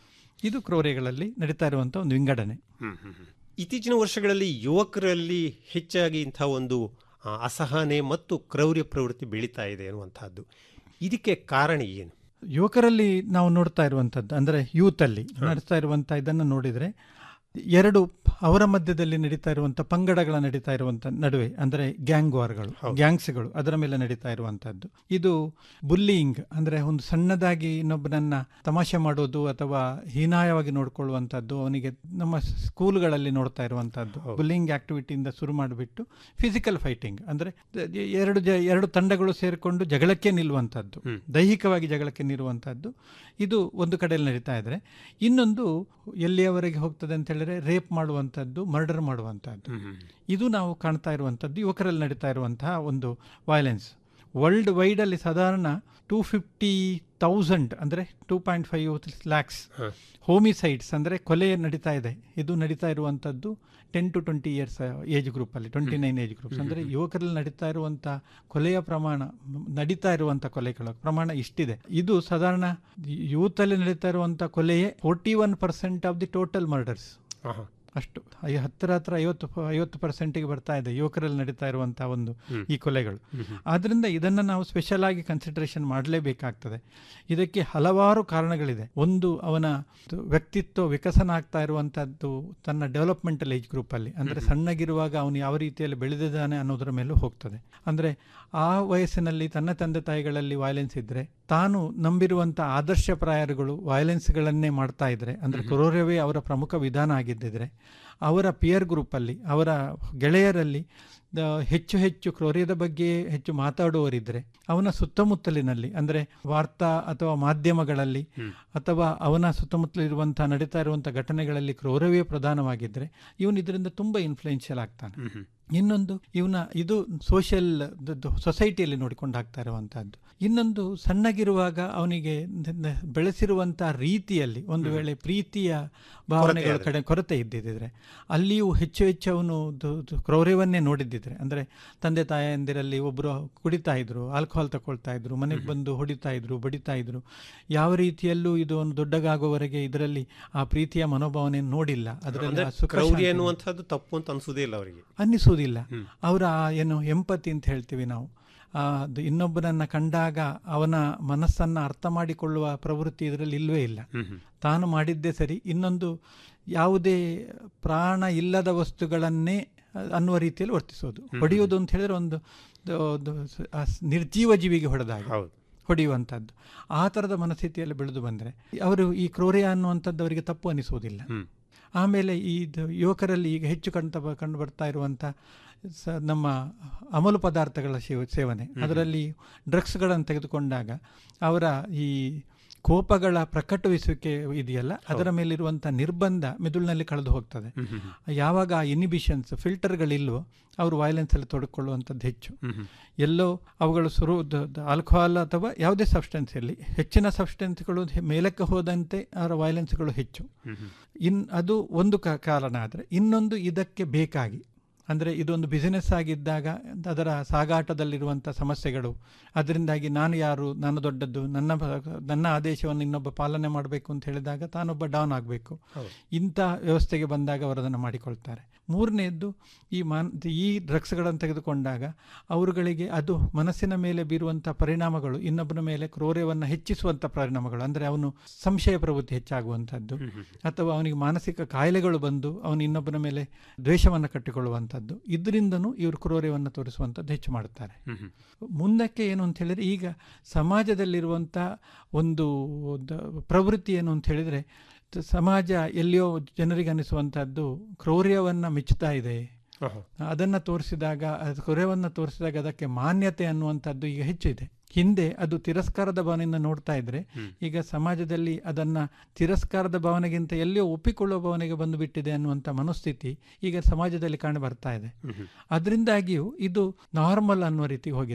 ಇದು ಕ್ರೌರ್ಯಗಳಲ್ಲಿ ನಡೀತಾ ಇರುವಂಥ ಒಂದು ವಿಂಗಡಣೆ ಇತ್ತೀಚಿನ ವರ್ಷಗಳಲ್ಲಿ ಯುವಕರಲ್ಲಿ ಹೆಚ್ಚಾಗಿ ಇಂಥ ಒಂದು ಆ, ಅಸಹನೆ ಮತ್ತು ಕ್ರೌರ್ಯ ಪ್ರವೃತ್ತಿ ಬೆಳೀತಾ ಇದೆ ಅನ್ನುವಂಥದ್ದು ಇದಕ್ಕೆ ಕಾರಣ ಏನು ಯುವಕರಲ್ಲಿ ನಾವು ನೋಡ್ತಾ ಇರುವಂಥದ್ದು ಅಂದರೆ ಯೂತಲ್ಲಿ ನಡೆಸ್ತಾ ಇರುವಂಥ ಇದನ್ನು ನೋಡಿದರೆ ಎರಡು ಅವರ ಮಧ್ಯದಲ್ಲಿ ನಡೀತಾ ಇರುವಂಥ ಪಂಗಡಗಳ ನಡೀತಾ ಇರುವಂಥ ನಡುವೆ ಅಂದರೆ ಗ್ಯಾಂಗ್ ವಾರ್ಗಳು ಗ್ಯಾಂಗ್ಸ್ಗಳು ಅದರ ಮೇಲೆ ನಡೀತಾ ಇರುವಂಥದ್ದು ಇದು ಬುಲ್ಲಿಯಿಂಗ್ ಅಂದರೆ ಒಂದು ಸಣ್ಣದಾಗಿ ಇನ್ನೊಬ್ಬನನ್ನ ತಮಾಷೆ ಮಾಡೋದು ಅಥವಾ ಹೀನಾಯವಾಗಿ ನೋಡ್ಕೊಳ್ಳುವಂಥದ್ದು ಅವನಿಗೆ ನಮ್ಮ ಸ್ಕೂಲ್ಗಳಲ್ಲಿ ನೋಡ್ತಾ ಇರುವಂಥದ್ದು ಬುಲ್ಲಿಂಗ್ ಆಕ್ಟಿವಿಟಿಯಿಂದ ಶುರು ಮಾಡಿಬಿಟ್ಟು ಫಿಸಿಕಲ್ ಫೈಟಿಂಗ್ ಅಂದರೆ ಎರಡು ಜ ಎರಡು ತಂಡಗಳು ಸೇರಿಕೊಂಡು ಜಗಳಕ್ಕೆ ನಿಲ್ಲುವಂಥದ್ದು ದೈಹಿಕವಾಗಿ ಜಗಳಕ್ಕೆ ನಿಲ್ಲುವಂಥದ್ದು ಇದು ಒಂದು ಕಡೆಯಲ್ಲಿ ನಡೀತಾ ಇದ್ರೆ ಇನ್ನೊಂದು ಎಲ್ಲಿಯವರೆಗೆ ಹೋಗ್ತದೆ ಅಂತ ಹೇಳಿದ್ರೆ ರೇಪ್ ಮಾಡುವಂಥದ್ದು ಮರ್ಡರ್ ಮಾಡುವಂಥದ್ದು ಇದು ನಾವು ಕಾಣ್ತಾ ಇರುವಂಥದ್ದು ಯುವಕರಲ್ಲಿ ನಡೀತಾ ಇರುವಂತಹ ಒಂದು ವೈಲೆನ್ಸ್ ವರ್ಲ್ಡ್ ವೈಡಲ್ಲಿ ಸಾಧಾರಣ ಟೂ ಫಿಫ್ಟಿ ತೌಸಂಡ್ ಅಂದರೆ two point five lakhs homicides ಅಂದರೆ ಕೊಲೆ ನಡೀತಾ ಇದೆ ಇದು ನಡೀತಾ ಇರುವಂಥದ್ದು ten to twenty years age ಗ್ರೂಪಲ್ಲಿ ಟ್ವೆಂಟಿ ನೈನ್ ಏಜ್ ಗ್ರೂಪ್ಸ್ ಅಂದರೆ ಯುವಕರಲ್ಲಿ ನಡೀತಾ ಇರುವಂಥ ಕೊಲೆಯ ಪ್ರಮಾಣ ಮ್, ನಡೀತಾ ಇರುವಂಥ ಕೊಲೆಗಳ ಪ್ರಮಾಣ ಇಷ್ಟಿದೆ ಇದು ಸಾಧಾರಣ ಯೂತಲ್ಲಿ ನಡೀತಾ ಇರುವಂಥ ಕೊಲೆಯೇ forty one percent of the total murders ಅಷ್ಟು ಐ- ಹತ್ತಿರ ಹತ್ರ ಐವತ್ತು ಪ- ಐವತ್ತು ಪರ್ಸೆಂಟಿಗೆ ಬರ್ತಾ ಇದೆ ಯುವಕರಲ್ಲಿ ನಡೀತಾ ಇರುವಂತಹ ಒಂದು ಈ ಕೊಲೆಗಳು ಆದ್ರಿಂದ ಇದನ್ನು ನಾವು ಸ್ಪೆಷಲ್ ಆಗಿ ಕನ್ಸಿಡರೇಷನ್ ಮಾಡಲೇಬೇಕಾಗ್ತದೆ ಇದಕ್ಕೆ ಹಲವಾರು ಕಾರಣಗಳಿದೆ ಒಂದು ಅವನ ತು- ವ್ಯಕ್ತಿತ್ವ ವಿಕಸನ ಆಗ್ತಾ ಇರುವಂತಹದ್ದು ತನ್ನ ಡೆವಲಪ್ಮೆಂಟಲ್ ಏಜ್ ಗ್ರೂಪಲ್ಲಿ ಅಂದರೆ ಸಣ್ಣಗಿರುವಾಗ ಅವನು ಯಾವ ರೀತಿಯಲ್ಲಿ ಬೆಳೆದಿದ್ದಾನೆ ಅನ್ನೋದರ ಮೇಲೂ ಹೋಗ್ತದೆ ಅಂದರೆ ಆ ವಯಸ್ಸಿನಲ್ಲಿ ತನ್ನ ತಂದೆ ತಾಯಿಗಳಲ್ಲಿ ವೈಲೆನ್ಸ್ ಇದ್ದರೆ ತಾನು ನಂಬಿರುವಂಥ ಆದರ್ಶಪ್ರಾಯರುಗಳು ವೈಲೆನ್ಸ್ಗಳನ್ನೇ ಮಾಡ್ತಾ ಇದ್ರೆ ಅಂದರೆ ಕ್ರೌರ್ಯವೇ ಅವರ ಪ್ರಮುಖ ವಿಧಾನ ಆಗಿದ್ದಿದ್ರೆ ಅವರ ಪಿಯರ್ ಗ್ರೂಪಲ್ಲಿ ಅವರ ಗೆಳೆಯರಲ್ಲಿ ದ- ಹೆಚ್ಚು ಹೆಚ್ಚು ಕ್ರೌರ್ಯದ ಬಗ್ಗೆ ಹೆಚ್ಚು ಮಾತಾಡುವವರಿದ್ದರೆ ಅವನ ಸುತ್ತಮುತ್ತಲಿನಲ್ಲಿ ಅಂದರೆ ವಾರ್ತಾ ಅಥವಾ ಮಾಧ್ಯಮಗಳಲ್ಲಿ ಅಥವಾ ಅವನ ಸುತ್ತಮುತ್ತಲಿರುವಂಥ ನಡೀತಾ ಇರುವಂಥ ಘಟನೆಗಳಲ್ಲಿ ಕ್ರೌರ್ಯವೇ ಪ್ರಧಾನವಾಗಿದ್ದರೆ ಇವನು ಇದರಿಂದ ತುಂಬ ಇನ್ಫ್ಲೂಯೆನ್ಷಿಯಲ್ ಆಗ್ತಾನೆ ಇನ್ನೊಂದು ಇವನ ಇದು ಸೋಷಿಯಲ್ ಸೊಸೈಟಿಯಲ್ಲಿ ನೋಡಿಕೊಂಡು ಆಗ್ತಾ ಇರುವಂತಹದ್ದು ಇನ್ನೊಂದು ಸಣ್ಣಗಿರುವಾಗ ಅವನಿಗೆ ನ- ನ- ಬೆಳೆಸಿರುವಂಥ ರೀತಿಯಲ್ಲಿ ಒಂದು ವೇಳೆ ಪ್ರೀತಿಯ ಭಾವನೆಗಳ ಆದ್ರೆ. ಕಡೆ ಕೊರತೆ ಇದ್ದಿದ್ದರೆ ಅಲ್ಲಿಯೂ ಹೆಚ್ಚು ಹೆಚ್ಚು ಅವನು ದು- ದು- ಕ್ರೌರ್ಯವನ್ನೇ ನೋಡಿದ್ದಿದ್ರೆ ಅಂದರೆ ತಂದೆ ತಾಯಂದಿರಲ್ಲಿ ಒಬ್ಬರು ಕುಡಿತಾ ಇದ್ರು ಆಲ್ಕೋಹಾಲ್ ತಗೊಳ್ತಾ ಇದ್ರು ಮನೆಗೆ ಬಂದು ಹೊಡಿತಾ ಇದ್ರು ಬಡಿತಾ ಇದ್ರು ಯಾವ ರೀತಿಯಲ್ಲೂ ಇದು ಒಂದು ದೊಡ್ಡಗಾಗುವವರೆಗೆ ಇದರಲ್ಲಿ ಆ ಪ್ರೀತಿಯ ಮನೋಭಾವನೆ ನೋಡಿಲ್ಲ ಅದರಲ್ಲಿ ಅಂದ್ರೆ ಆ ಸುಖ ಕ್ರೌರ್ಯ ಶಾಂತಿ- ಎನ್ನುವಂಥದ್ದು ತಪ್ಪು ಅಂತ ಅನ್ಸುವುದೇ ಇಲ್ಲ ಅವರಿಗೆ ಅನ್ನಿಸುವುದಿಲ್ಲ ಅವರ ಏನು ಎಂಪತಿ ಅಂತ ಹೇಳ್ತೀವಿ ನಾವು ಆ, ಅದು ಇನ್ನೊಬ್ಬನನ್ನ ಕಂಡಾಗ ಅವನ ಮನಸ್ಸನ್ನ ಅರ್ಥ ಮಾಡಿಕೊಳ್ಳುವ ಪ್ರವೃತ್ತಿ ಇದರಲ್ಲಿ ಇಲ್ವೇ ಇಲ್ಲ ತಾನು ಮಾಡಿದ್ದೇ ಸರಿ ಇನ್ನೊಂದು ಯಾವುದೇ ಪ್ರಾಣ ಇಲ್ಲದ ವಸ್ತುಗಳನ್ನೇ ಅ, ಅನ್ನುವ ರೀತಿಯಲ್ಲಿ ವರ್ತಿಸೋದು ಹೊಡೆಯುವುದು ಅಂತ ಹೇಳಿದ್ರೆ ಒಂದು ದ- ಒಂದು ಸ- ಆ ಸ್- ನಿರ್ಜೀವ ಜೀವಿಗೆ ಹೊಡೆದಾಗ ಹೊಡೆಯುವಂಥದ್ದು ಆ ಥರದ ಮನಸ್ಥಿತಿಯಲ್ಲಿ ಬೆಳೆದು ಬಂದರೆ ಅವರು ಈ ಕ್ರೌರ್ಯ ಅನ್ನುವಂಥದ್ದು ಅವರಿಗೆ ತಪ್ಪು ಅನಿಸುವುದಿಲ್ಲ ಆಮೇಲೆ ಈ ದ- ಯುವಕರಲ್ಲಿ ಈಗ ಹೆಚ್ಚು ಕಂಡು ಬ- ಕಂಡು ಬರ್ತಾ ಇರುವಂಥ ಸ ನಮ್ಮ ಅಮಲು ಪದಾರ್ಥಗಳ ಸೇವ ಸೇವನೆ ಅದರಲ್ಲಿ ಡ್ರಗ್ಸ್ಗಳನ್ನು ತೆಗೆದುಕೊಂಡಾಗ ಅವರ ಈ ಕೋಪಗಳ ಪ್ರಕಟುವಿಸುವಿಕೆ ಇದೆಯಲ್ಲ ಅದರ ಮೇಲಿರುವಂಥ ನಿರ್ಬಂಧ ಮೆದುಳಿನಲ್ಲಿ ಕಳೆದು ಹೋಗ್ತದೆ ಯಾವಾಗ ಆ ಇನಿಬಿಷನ್ಸ್ ಫಿಲ್ಟರ್ಗಳಿಲ್ವೋ ಅವರು ವೈಲೆನ್ಸಲ್ಲಿ ತೊಡಕೊಳ್ಳುವಂಥದ್ದು ಹೆಚ್ಚು ಎಲ್ಲೋ ಅವುಗಳು ಸುರು ಆಲ್ಕೋಹಾಲ್ ಅಥವಾ ಯಾವುದೇ ಸಬ್ಸ್ಟೆನ್ಸ್ ಇರಲಿ ಹೆಚ್ಚಿನ ಸಬ್ಸ್ಟೆನ್ಸ್ಗಳು ಮೇಲಕ್ಕೆ ಹೋದಂತೆ ಅವರ ವೈಲೆನ್ಸ್ಗಳು ಹೆಚ್ಚು ಇನ್ ಅದು ಒಂದು ಕ- ಕಾರಣ ಆದರೆ ಇನ್ನೊಂದು ಇದಕ್ಕೆ ಬೇಕಾಗಿ ಅಂದರೆ ಇದೊಂದು ಬಿಸಿನೆಸ್ ಆಗಿದ್ದಾಗ ಅದರ ಸಾಗಾಟದಲ್ಲಿರುವಂಥ ಸಮಸ್ಯೆಗಳು ಅದರಿಂದಾಗಿ ನಾನು ಯಾರು ನಾನು ದೊಡ್ಡದ್ದು ನನ್ನ ಬ- ನನ್ನ ಆದೇಶವನ್ನು ಇನ್ನೊಬ್ಬ ಪಾಲನೆ ಮಾಡಬೇಕು ಅಂತ ಹೇಳಿದಾಗ ತಾನೊಬ್ಬ ಡೌನ್ ಆಗಬೇಕು ಇಂಥ ವ್ಯವಸ್ಥೆಗೆ ಬಂದಾಗ ಅವರು ಅದನ್ನು ಮಾಡಿಕೊಳ್ತಾರೆ ಮೂರನೆಯದ್ದು ಈ ಮಾನ್ ಈ ಡ್ರಗ್ಸ್ಗಳನ್ನು ತೆಗೆದುಕೊಂಡಾಗ ಅವರುಗಳಿಗೆ ಅದು ಮನಸ್ಸಿನ ಮೇಲೆ ಬೀರುವಂಥ ಪರಿಣಾಮಗಳು ಇನ್ನೊಬ್ಬನ ಮೇಲೆ ಕ್ರೌರ್ಯವನ್ನು ಹೆಚ್ಚಿಸುವಂಥ ಪರಿಣಾಮಗಳು ಅಂದರೆ ಅವನು ಸಂಶಯ ಪ್ರವೃತ್ತಿ ಹೆಚ್ಚಾಗುವಂಥದ್ದು ಅಥವಾ ಅವನಿಗೆ ಮಾನಸಿಕ ಕಾಯಿಲೆಗಳು ಬಂದು ಅವನು ಇನ್ನೊಬ್ಬನ ಮೇಲೆ ದ್ವೇಷವನ್ನು ಕಟ್ಟಿಕೊಳ್ಳುವಂಥದ್ದು ಇದರಿಂದನೂ ಇವರು ಕ್ರೌರ್ಯವನ್ನು ತೋರಿಸುವಂಥದ್ದು ಹೆಚ್ಚು ಮಾಡುತ್ತಾರೆ ಮುಂದಕ್ಕೆ ಏನು ಅಂತ ಹೇಳಿದ್ರೆ ಈಗ ಸಮಾಜದಲ್ಲಿರುವಂಥ ಒಂದು ದ- ಪ್ರವೃತ್ತಿ ಏನು ಅಂತ ಹೇಳಿದರೆ ತ- ಸಮಾಜ ಎಲ್ಲಿಯೋ ಜನರಿಗೆ ಅನಿಸುವಂಥದ್ದು ಕ್ರೌರ್ಯವನ್ನು ಮೆಚ್ಚುತ್ತಾ ಇದೆ ಅದನ್ನು ತೋರಿಸಿದಾಗ ಅದು ಕ್ರೌರ್ಯವನ್ನು ತೋರಿಸಿದಾಗ ಅದಕ್ಕೆ ಮಾನ್ಯತೆ ಅನ್ನುವಂಥದ್ದು ಈಗ ಹೆಚ್ಚು ಇದೆ ಹಿಂದೆ ಅದು ತಿರಸ್ಕಾರದ ಭಾವನೆಯಿಂದ ನೋಡ್ತಾ ಇದ್ರೆ ಈಗ ಸಮಾಜದಲ್ಲಿ ಅದನ್ನ ತಿರಸ್ಕಾರದ ಭಾವನೆಗಿಂತ ಎಲ್ಲಿಯೋ ಒಪ್ಪಿಕೊಳ್ಳುವ ಭಾವನೆಗೆ ಬಂದು ಬಿಟ್ಟಿದೆ ಅನ್ನುವಂಥ ಮನಸ್ಥಿತಿ ಈಗ ಸಮಾಜದಲ್ಲಿ ಕಾಣಿ ಬರ್ತಾ ಇದೆ ಅದರಿಂದಾಗಿಯೂ ಇದು ನಾರ್ಮಲ್ ಅನ್ನುವ ರೀತಿಗೆ ಹೋಗಿದ್ದಾರೆ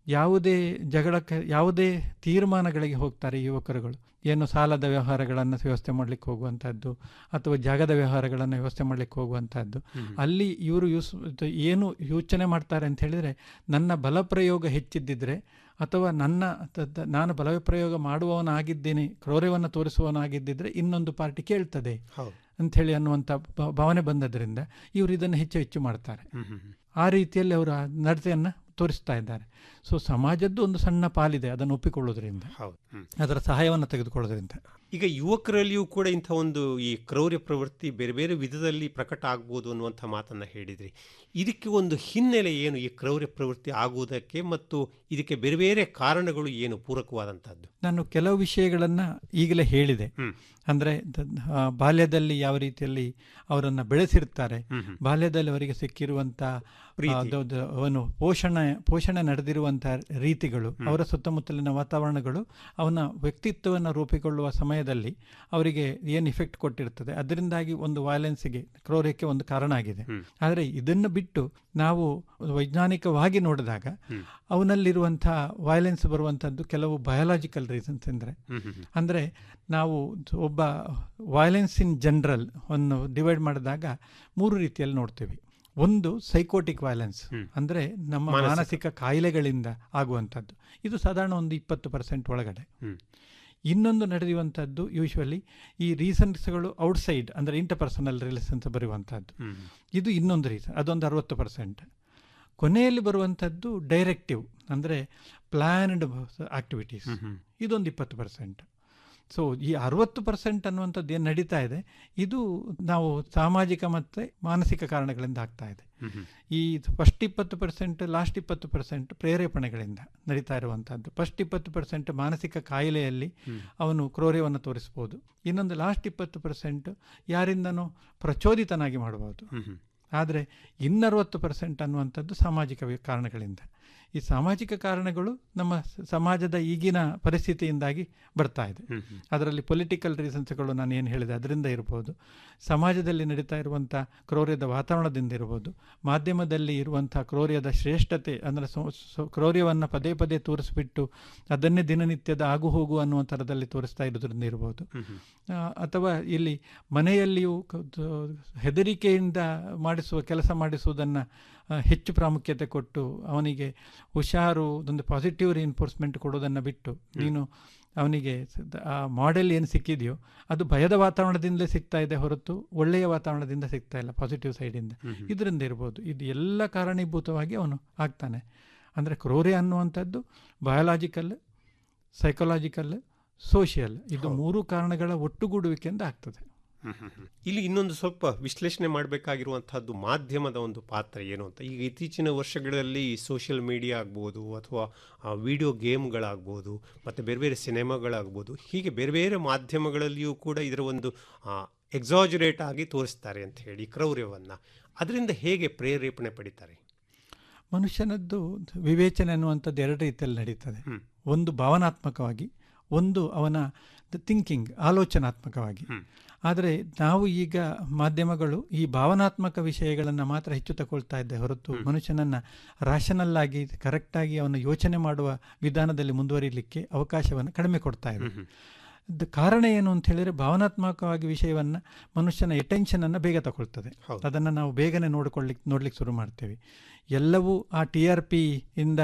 ಯಾವುದೇ ಜಗಳಕ್ಕೆ ಯಾವುದೇ ತೀರ್ಮಾನಗಳಿಗೆ ಹೋಗ್ತಾರೆ ಯುವಕರುಗಳು ಏನು ಸಾಲದ ವ್ಯವಹಾರಗಳನ್ನು ವ್ಯವಸ್ಥೆ ಮಾಡಲಿಕ್ಕೆ ಹೋಗುವಂಥದ್ದು ಅಥವಾ ಜಾಗದ ವ್ಯವಹಾರಗಳನ್ನು ವ್ಯವಸ್ಥೆ ಮಾಡಲಿಕ್ಕೆ ಹೋಗುವಂಥದ್ದು ಅಲ್ಲಿ ಇವರು ಯೂಸ್ ಏನು ಯೋಚನೆ ಮಾಡ್ತಾರೆ ಅಂತ ಹೇಳಿದರೆ ನನ್ನ ಬಲಪ್ರಯೋಗ ಹೆಚ್ಚಿದ್ದಿದ್ರೆ ಅಥವಾ ನನ್ನ ತ- ತ- ನಾನು ಬಲಪ್ರಯೋಗ ಮಾಡುವವನಾಗಿದ್ದೇನೆ ಕ್ರೌರ್ಯವನ್ನು ತೋರಿಸುವವನಾಗಿದ್ದಿದ್ರೆ ಇನ್ನೊಂದು ಪಾರ್ಟಿ ಕೇಳ್ತದೆ ಹೌದು. ಅಂಥೇಳಿ ಅನ್ನುವಂಥ ಭ- ಭಾವನೆ ಬಂದದ್ರಿಂದ ಇವರು ಇದನ್ನು ಹೆಚ್ಚು ಹೆಚ್ಚು ಮಾಡ್ತಾರೆ ಆ ರೀತಿಯಲ್ಲಿ ಅವರು ಆ ನಡತೆಯನ್ನು ತೋರಿಸ್ತಾ ಇದ್ದಾರೆ ಸೊ ಸಮಾಜದ್ದು ಒಂದು ಸಣ್ಣ ಪಾಲಿದೆ ಅದನ್ನು ಒಪ್ಪಿಕೊಳ್ಳೋದ್ರಿಂದ ಹೌದು ಹ್ಮ್. ಅದರ ಸಹಾಯವನ್ನು ತೆಗೆದುಕೊಳ್ಳೋದ್ರಿಂದ ಈಗ ಯುವಕರಲ್ಲಿಯೂ ಕೂಡ ಇಂಥ ಒಂದು ಈ ಕ್ರೌರ್ಯ ಪ್ರವೃತ್ತಿ ಬೇರೆ ಬೇರೆ ವಿಧದಲ್ಲಿ ಪ್ರಕಟ ಆಗ್ಬೋದು ಅನ್ನುವಂಥ ಮಾತನ್ನ ಹೇಳಿದ್ರಿ ಇದಕ್ಕೆ ಒಂದು ಹಿನ್ನೆಲೆ ಏನು ಈ ಕ್ರೌರ್ಯ ಪ್ರವೃತ್ತಿ ಆಗುವುದಕ್ಕೆ ಮತ್ತು ಇದಕ್ಕೆ ಬೇರೆ ಬೇರೆ ಕಾರಣಗಳು ಏನು ಪೂರಕವಾದಂಥದ್ದು ನಾನು ಕೆಲವು ವಿಷಯಗಳನ್ನು ಈಗಲೇ ಹೇಳಿದೆ ಅಂದರೆ ದ- ಆ, ಬಾಲ್ಯದಲ್ಲಿ ಯಾವ ರೀತಿಯಲ್ಲಿ ಅವರನ್ನು ಬೆಳೆಸಿರ್ತಾರೆ ಬಾಲ್ಯದಲ್ಲಿ ಅವರಿಗೆ ಸಿಕ್ಕಿರುವಂಥ ಪ್ರೀತಿ. ಅವನು ಪೋಷಣೆ ಪೋಷಣೆ ನಡೆದಿರುವಂಥ ರೀತಿಗಳು ಅವರ ಸುತ್ತಮುತ್ತಲಿನ ವಾತಾವರಣಗಳು ಅವನ ವ್ಯಕ್ತಿತ್ವವನ್ನು ರೂಪಿಕೊಳ್ಳುವ ಸಮಯದಲ್ಲಿ ಅವರಿಗೆ ಏನು ಇಫೆಕ್ಟ್ ಕೊಟ್ಟಿರ್ತದೆ ಅದರಿಂದಾಗಿ ಒಂದು ವೈಲೆನ್ಸ್ಗೆ ಕ್ರೌರ್ಯಕ್ಕೆ ಒಂದು ಕಾರಣ ಆಗಿದೆ ಆದರೆ ಇದನ್ನು ಬಿಟ್ಟು ನಾವು ವೈಜ್ಞಾನಿಕವಾಗಿ ನೋಡಿದಾಗ ಅವನಲ್ಲಿರುವಂಥ ವೈಲೆನ್ಸ್ ಬರುವಂಥದ್ದು ಕೆಲವು ಬಯಾಲಜಿಕಲ್ ರೀಸನ್ಸ್ ಅಂದರೆ ಅಂದರೆ ನಾವು ಒಬ್ಬ ವೈಲೆನ್ಸ್ ಇನ್ ಜನರಲ್ ಅನ್ನು ಡಿವೈಡ್ ಮಾಡಿದಾಗ ಮೂರು ರೀತಿಯಲ್ಲಿ ನೋಡ್ತೀವಿ ಒಂದು ಸೈಕೋಟಿಕ್ ವೈಲೆನ್ಸ್ ಅಂದರೆ ನಮ್ಮ ಮಾನಸಿಕ. ಮಾನಸಿಕ ಕಾಯಿಲೆಗಳಿಂದ ಆಗುವಂಥದ್ದು ಇದು ಸಾಧಾರಣ ಒಂದು ಇಪ್ಪತ್ತು ಪರ್ಸೆಂಟ್ ಒಳಗಡೆ ಇನ್ನೊಂದು ನಡೆಯುವಂಥದ್ದು ಯೂಶ್ವಲಿ ಈ ರೀಸನ್ಸ್ಗಳು ಔಟ್ಸೈಡ್ ಅಂದರೆ ಇಂಟರ್ಪರ್ಸನಲ್ ರಿಲೇಷನ್ಸ್ ಬರುವಂಥದ್ದು ಇದು ಇನ್ನೊಂದು ರೀಸನ್ ಅದೊಂದು ಅರವತ್ತು ಪರ್ಸೆಂಟ್ ಕೊನೆಯಲ್ಲಿ ಬರುವಂಥದ್ದು ಡೈರೆಕ್ಟಿವ್ ಅಂದರೆ ಪ್ಲ್ಯಾನ್ಡ್ ಆಕ್ಟಿವಿಟೀಸ್ ಇದೊಂದು ಇಪ್ಪತ್ತು ಪರ್ಸೆಂಟ್ ಸೊ ಈ ಅರವತ್ತು ಪರ್ಸೆಂಟ್ ಅನ್ನುವಂಥದ್ದು ಏನು ನಡೀತಾ ಇದೆ ಇದು ನಾವು ಸಾಮಾಜಿಕ ಮತ್ತು ಮಾನಸಿಕ ಕಾರಣಗಳಿಂದ ಆಗ್ತಾ ಇದೆ ಈ ಫಸ್ಟ್ ಇಪ್ಪತ್ತು ಪರ್ಸೆಂಟ್ ಲಾಸ್ಟ್ ಇಪ್ಪತ್ತು ಪರ್ಸೆಂಟ್ ಪ್ರೇರೇಪಣೆಗಳಿಂದ ನಡೀತಾ ಇರುವಂಥದ್ದು ಫಸ್ಟ್ ಇಪ್ಪತ್ತು ಪರ್ಸೆಂಟ್ ಮಾನಸಿಕ ಕಾಯಿಲೆಯಲ್ಲಿ ಅವನು ಕ್ರೌರ್ಯವನ್ನು ತೋರಿಸ್ಬೋದು ಇನ್ನೊಂದು ಲಾಸ್ಟ್ ಇಪ್ಪತ್ತು ಪರ್ಸೆಂಟ್ ಯಾರಿಂದನೂ ಪ್ರಚೋದಿತನಾಗಿ ಮಾಡಬಹುದು ಆದರೆ ಇನ್ನರವತ್ತು ಪರ್ಸೆಂಟ್ ಅನ್ನುವಂಥದ್ದು ಸಾಮಾಜಿಕ ವಿ- ಕಾರಣಗಳಿಂದ ಈ ಸಾಮಾಜಿಕ ಕಾರಣಗಳು ನಮ್ಮ ಸ- ಸಮಾಜದ ಈಗಿನ ಪರಿಸ್ಥಿತಿಯಿಂದಾಗಿ ಬರ್ತಾ ಇದೆ ಅದರಲ್ಲಿ ಪೊಲಿಟಿಕಲ್ ರೀಸನ್ಸ್ಗಳು ನಾನು ಏನು ಹೇಳಿದೆ ಅದರಿಂದ ಇರ್ಬೋದು ಸಮಾಜದಲ್ಲಿ ನಡೀತಾ ಇರುವಂಥ ಕ್ರೌರ್ಯದ ವಾತಾವರಣದಿಂದ ಇರ್ಬೋದು ಮಾಧ್ಯಮದಲ್ಲಿ ಇರುವಂಥ ಕ್ರೌರ್ಯದ ಶ್ರೇಷ್ಠತೆ ಅಂದರೆ ಕ್ರೌರ್ಯವನ್ನು ಪದೇ ಪದೇ ತೋರಿಸ್ಬಿಟ್ಟು ಅದನ್ನೇ ದಿನನಿತ್ಯದ ಆಗು ಹೋಗು ಅನ್ನುವ ಥರದಲ್ಲಿ ತೋರಿಸ್ತಾ ಇರೋದ್ರಿಂದ ಇರ್ಬೋದು ಆ, ಅಥವಾ ಇಲ್ಲಿ ಮನೆಯಲ್ಲಿಯೂ ಕ- ದ- ಹೆದರಿಕೆಯಿಂದ ಮಾಡಿಸುವ ಕೆಲಸ ಮಾಡಿಸುವುದನ್ನು ಆ, ಹೆಚ್ಚು ಪ್ರಾಮುಖ್ಯತೆ ಕೊಟ್ಟು ಅವನಿಗೆ ಹುಷಾರು ಒಂದು ಪಾಸಿಟಿವ್ ರಿಇನ್ಫೋರ್ಸ್ಮೆಂಟ್ ಕೊಡೋದನ್ನು ಬಿಟ್ಟು ನೀನು ಅವನಿಗೆ ಸ- ದ- ಆ ಮಾಡೆಲ್ ಏನು ಸಿಕ್ಕಿದೆಯೋ ಅದು ಭಯದ ವಾತಾವರಣದಿಂದಲೇ ಸಿಗ್ತಾ ಇದೆ ಹೊರತು ಒಳ್ಳೆಯ ವಾತಾವರಣದಿಂದ ಸಿಗ್ತಾ ಇಲ್ಲ ಪಾಸಿಟಿವ್ ಸೈಡಿಂದ ಇದರಿಂದ ಇರ್ಬೋದು ಇದು ಎಲ್ಲ ಕಾರಣೀಭೂತವಾಗಿ ಅವನು ಆಗ್ತಾನೆ ಅಂದರೆ ಕ್ರೌರ್ಯ ಅನ್ನುವಂಥದ್ದು ಬಯಾಲಜಿಕಲ್ ಸೈಕಲಾಜಿಕಲ್ ಸೋಷಿಯಲ್ ಇದು ಮೂರು ಕಾರಣಗಳ ಒಟ್ಟುಗೂಡುವಿಕೆಯಿಂದ ಆಗ್ತದೆ ಇಲ್ಲಿ ಇನ್ನೊಂದು ಸ್ವಲ್ಪ ವಿಶ್ಲೇಷಣೆ ಮಾಡಬೇಕಾಗಿರುವಂತಹದ್ದು ಮಾಧ್ಯಮದ ಒಂದು ಪಾತ್ರ ಏನು ಅಂತ ಈಗ ಇತ್ತೀಚಿನ ವರ್ಷಗಳಲ್ಲಿ ಸೋಷಿಯಲ್ ಮೀಡಿಯಾ ಆಗ್ಬೋದು ಅಥವಾ ವಿಡಿಯೋ ಗೇಮ್ಗಳಾಗ್ಬೋದು ಮತ್ತು ಬೇರೆ ಬೇರೆ ಸಿನಿಮಾಗಳಾಗ್ಬೋದು ಹೀಗೆ ಬೇರೆ ಬೇರೆ ಮಾಧ್ಯಮಗಳಲ್ಲಿಯೂ ಕೂಡ ಇದರ ಒಂದು ಎಕ್ಸಾಜುರೇಟ್ ಆಗಿ ತೋರಿಸ್ತಾರೆ ಅಂತ ಹೇಳಿ ಕ್ರೌರ್ಯವನ್ನು ಅದರಿಂದ ಹೇಗೆ ಪ್ರೇರೇಪಣೆ ಪಡಿತಾರೆ ಮನುಷ್ಯನದ್ದು ವಿವೇಚನೆ ಅನ್ನುವಂಥದ್ದು ಎರಡು ರೀತಿಯಲ್ಲಿ ನಡೀತದೆ ಒಂದು ಭಾವನಾತ್ಮಕವಾಗಿ ಒಂದು ಅವನ ಥಿಂಕಿಂಗ್ ಆಲೋಚನಾತ್ಮಕವಾಗಿ ಆದರೆ ನಾವು ಈಗ ಮಾಧ್ಯಮಗಳು ಈ ಭಾವನಾತ್ಮಕ ವಿಷಯಗಳನ್ನು ಮಾತ್ರ ಹೆಚ್ಚು ತಗೊಳ್ತಾ ಇದ್ದೆ ಹೊರತು ಮನುಷ್ಯನನ್ನು ರಾಷನಲ್ ಆಗಿ ಕರೆಕ್ಟಾಗಿ ಅವನು ಯೋಚನೆ ಮಾಡುವ ವಿಧಾನದಲ್ಲಿ ಮುಂದುವರಿಲಿಕ್ಕೆ ಅವಕಾಶವನ್ನು ಕಡಿಮೆ ಕೊಡ್ತಾ ಇದೆ ದ- ಕಾರಣ ಏನು ಅಂತ ಹೇಳಿದ್ರೆ ಭಾವನಾತ್ಮಕವಾಗಿ ವಿಷಯವನ್ನು ಮನುಷ್ಯನ ಅಟೆನ್ಷನನ್ನು ಬೇಗ ತಗೊಳ್ತದೆ ಅದನ್ನು ನಾವು ಬೇಗನೆ ನೋಡ್ಕೊಳ್ಳಿಕ್ಕೆ ನೋಡ್ಲಿಕ್ಕೆ ಶುರು ಮಾಡ್ತೇವೆ ಎಲ್ಲವೂ ಆ ಟಿ ಆರ್ ಪಿ ಇಂದ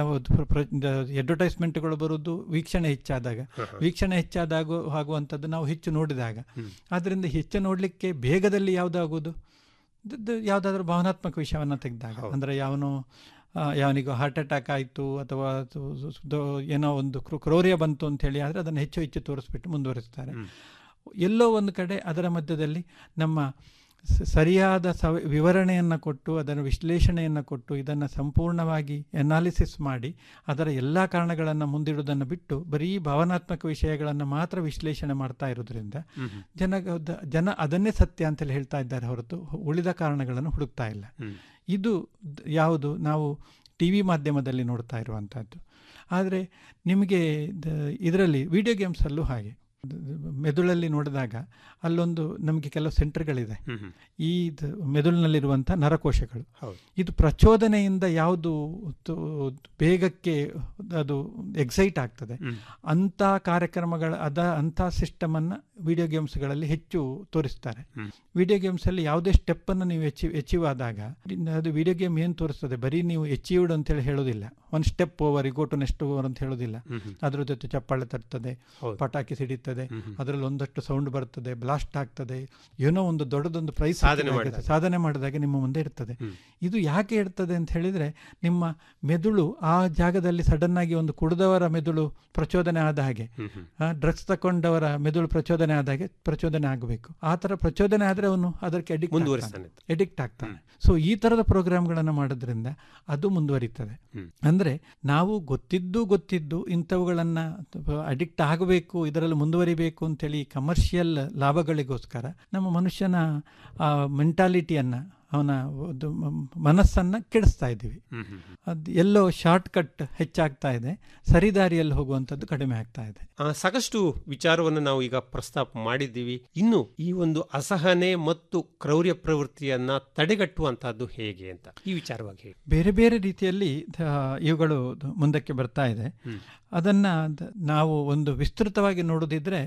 ಅಡ್ವರ್ಟೈಸ್ಮೆಂಟ್ಗಳು ಬರುವುದು ವೀಕ್ಷಣೆ ಹೆಚ್ಚಾದಾಗ ವೀಕ್ಷಣೆ ಹೆಚ್ಚಾದಾಗ ಆಗುವಂಥದ್ದು ನಾವು ಹೆಚ್ಚು ನೋಡಿದಾಗ ಆದ್ದರಿಂದ ಹೆಚ್ಚು ನೋಡಲಿಕ್ಕೆ ಬೇಗದಲ್ಲಿ ಯಾವುದಾಗೋದು ಯಾವುದಾದ್ರೂ ಭಾವನಾತ್ಮಕ ವಿಷಯವನ್ನು ತೆಗೆದಾಗ ಅಂದರೆ ಯಾವನು ಆ, ಯಾವನಿಗೂ ಹಾರ್ಟ್ ಅಟ್ಯಾಕ್ ಆಯಿತು ಅಥವಾ ಅದು- ಅದು ಏನೋ ಒಂದು ಕ್ರೂ- ಕ್ರೌರ್ಯ ಬಂತು ಅಂತ ಹೇಳಿ ಆದರೆ ಅದನ್ನು ಹೆಚ್ಚು ಹೆಚ್ಚು ತೋರಿಸ್ಬಿಟ್ಟು ಮುಂದುವರಿಸ್ತಾರೆ ಎಲ್ಲೋ ಒಂದು ಕಡೆ ಅದರ ಮಧ್ಯದಲ್ಲಿ ನಮ್ಮ ಸ- ಸರಿಯಾದ ಸವ ವಿವರಣೆಯನ್ನು ಕೊಟ್ಟು ಅದರ ವಿಶ್ಲೇಷಣೆಯನ್ನು ಕೊಟ್ಟು ಇದನ್ನು ಸಂಪೂರ್ಣವಾಗಿ ಎನಾಲಿಸಿಸ್ ಮಾಡಿ ಅದರ ಎಲ್ಲ ಕಾರಣಗಳನ್ನು ಮುಂದಿಡುವುದನ್ನು ಬಿಟ್ಟು ಬರೀ ಭಾವನಾತ್ಮಕ ವಿಷಯಗಳನ್ನು ಮಾತ್ರ ವಿಶ್ಲೇಷಣೆ ಮಾಡ್ತಾ ಇರೋದ್ರಿಂದ ಜನ ಜನ ಅದನ್ನೇ ಸತ್ಯ ಅಂತೇಳಿ ಹೇಳ್ತಾ ಇದ್ದಾರೆ ಹೊರತು ಉಳಿದ ಕಾರಣಗಳನ್ನು ಹುಡುಕ್ತಾ ಇಲ್ಲ ಇದು ದ- ಯಾವುದು ನಾವು ಟಿ ವಿ ಮಾಧ್ಯಮದಲ್ಲಿ ನೋಡ್ತಾ ಇರುವಂಥದ್ದು ಆದರೆ ನಿಮಗೆ ಇದರಲ್ಲಿ ವಿಡಿಯೋ ಗೇಮ್ಸಲ್ಲೂ ಹಾಗೆ ಮೆದುಳಲ್ಲಿ ನೋಡಿದಾಗ ಅಲ್ಲೊಂದು ನಮಗೆ ಕೆಲವು ಸೆಂಟರ್ಗಳಿದೆ ಈ ದ- ಮೆದುಳಿನಲ್ಲಿರುವಂಥ ನರಕೋಶಗಳು ಇದು ಪ್ರಚೋದನೆಯಿಂದ ಯಾವುದು ತು- ಬೇಗಕ್ಕೆ ಅದು ಎಕ್ಸೈಟ್ ಆಗ್ತದೆ ಅಂಥ ಕಾರ್ಯಕ್ರಮಗಳ ಅದ ಅಂಥ ಸಿಸ್ಟಮನ್ನು ವಿಡಿಯೋ ಗೇಮ್ಸ್ಗಳಲ್ಲಿ ಹೆಚ್ಚು ತೋರಿಸ್ತಾರೆ ವಿಡಿಯೋ ಗೇಮ್ಸಲ್ಲಿ ಯಾವುದೇ ಸ್ಟೆಪ್ಪನ್ನು ನೀವು ಎಚಿ ಅಚೀವ್ ಆದಾಗ ಅದು ವಿಡಿಯೋ ಗೇಮ್ ಏನು ತೋರಿಸ್ತದೆ ಬರೀ ನೀವು ಅಚೀವ್ಡ್ ಅಂತೇಳಿ ಹೇಳೋದಿಲ್ಲ ಒಂದು step over go to next over ಅಂತ ಹೇಳೋದಿಲ್ಲ ಅದ್ರ ಜೊತೆ ಚಪ್ಪಾಳೆ ತರ್ತದೆ ಪಟಾಕಿ ಸಿಡಿತದೆ ಅದರಲ್ಲಿ ಒಂದಷ್ಟು ಸೌಂಡ್ ಬರ್ತದೆ ಬ್ಲಾಸ್ಟ್ ಆಗ್ತದೆ ಏನೋ ಒಂದು ದೊಡ್ಡದೊಂದು ಪ್ರೈಸ್ ಸಾಧನೆ ಮಾಡಿದಾಗ. ಸಾಧನೆ ಮಾಡಿದಾಗ ನಿಮ್ಮ ಮುಂದೆ ಇರ್ತದೆ ಇದು ಯಾಕೆ ಇರ್ತದೆ ಅಂತ ಹೇಳಿದ್ರೆ ನಿಮ್ಮ ಮೆದುಳು ಆ ಜಾಗದಲ್ಲಿ ಸಡನ್ ಆಗಿ ಒಂದು ಕುಡಿದವರ ಮೆದುಳು ಪ್ರಚೋದನೆ ಆದ ಹಾಗೆ ಡ್ರಗ್ಸ್ ತಕೊಂಡವರ ಮೆದುಳು ಪ್ರಚೋದನೆ ಆದ ಹಾಗೆ ಪ್ರಚೋದನೆ ಆಗಬೇಕು ಆ ತರ ಪ್ರಚೋದನೆ ಆದ್ರೆ ಅವನು ಅದಕ್ಕೆ ಅಡಿಕ್ಟ್ ಮುಂದುವರಿಸ್ತಾನೆ. ಎಡಿಕ್ಟ್ ಆಗ್ತಾನೆ ಸೊ ಈ ತರದ ಪ್ರೋಗ್ರಾಮ್ಗಳನ್ನು ಮಾಡೋದ್ರಿಂದ ಅದು ಮುಂದುವರಿತದೆ ಅಂದ್ರೆ ನಾವು ಗೊತ್ತಿದ್ದು ಗೊತ್ತಿದ್ದು ಇಂಥವುಗಳನ್ನ ಅಡಿಕ್ಟ್ ಆಗಬೇಕು ಇದರಲ್ಲಿ ಮುಂದುವರಿಬೇಕು ಅಂತೇಳಿ ಕಮರ್ಷಿಯಲ್ ಲಾಭಗಳಿಗೋಸ್ಕರ ನಮ್ಮ ಮನುಷ್ಯನ ಆ ಮೆಂಟಾಲಿಟಿಯನ್ನ ಅವನ ಒಂದು ಮ- ಮನಸ್ಸನ್ನ ಕೆಡಿಸ್ತಾ ಇದ್ದೀವಿ ಅದು ಎಲ್ಲೋ ಶಾರ್ಟ್ ಕಟ್ ಹೆಚ್ಚಾಗ್ತಾ ಇದೆ ಸರಿದಾರಿಯಲ್ಲಿ ಹೋಗುವಂಥದ್ದು ಕಡಿಮೆ ಆಗ್ತಾ ಇದೆ ಆ, ಸಾಕಷ್ಟು ವಿಚಾರವನ್ನು ನಾವು ಈಗ ಪ್ರಸ್ತಾಪ ಮಾಡಿದ್ದೀವಿ ಇನ್ನು ಈ ಒಂದು ಅಸಹನೆ ಮತ್ತು ಕ್ರೌರ್ಯ ಪ್ರವೃತ್ತಿಯನ್ನ ತಡೆಗಟ್ಟುವಂತಹದ್ದು ಹೇಗೆ ಅಂತ ಈ ವಿಚಾರವಾಗಿ ಹೇಳಿ ಬೇರೆ ಬೇರೆ ರೀತಿಯಲ್ಲಿ ದ- ಇವುಗಳು ದ- ಮುಂದಕ್ಕೆ ಬರ್ತಾ ಇದೆ ಅದನ್ನ ದ- ನಾವು ಒಂದು ವಿಸ್ತೃತವಾಗಿ ನೋಡೋದಿದ್ರೆ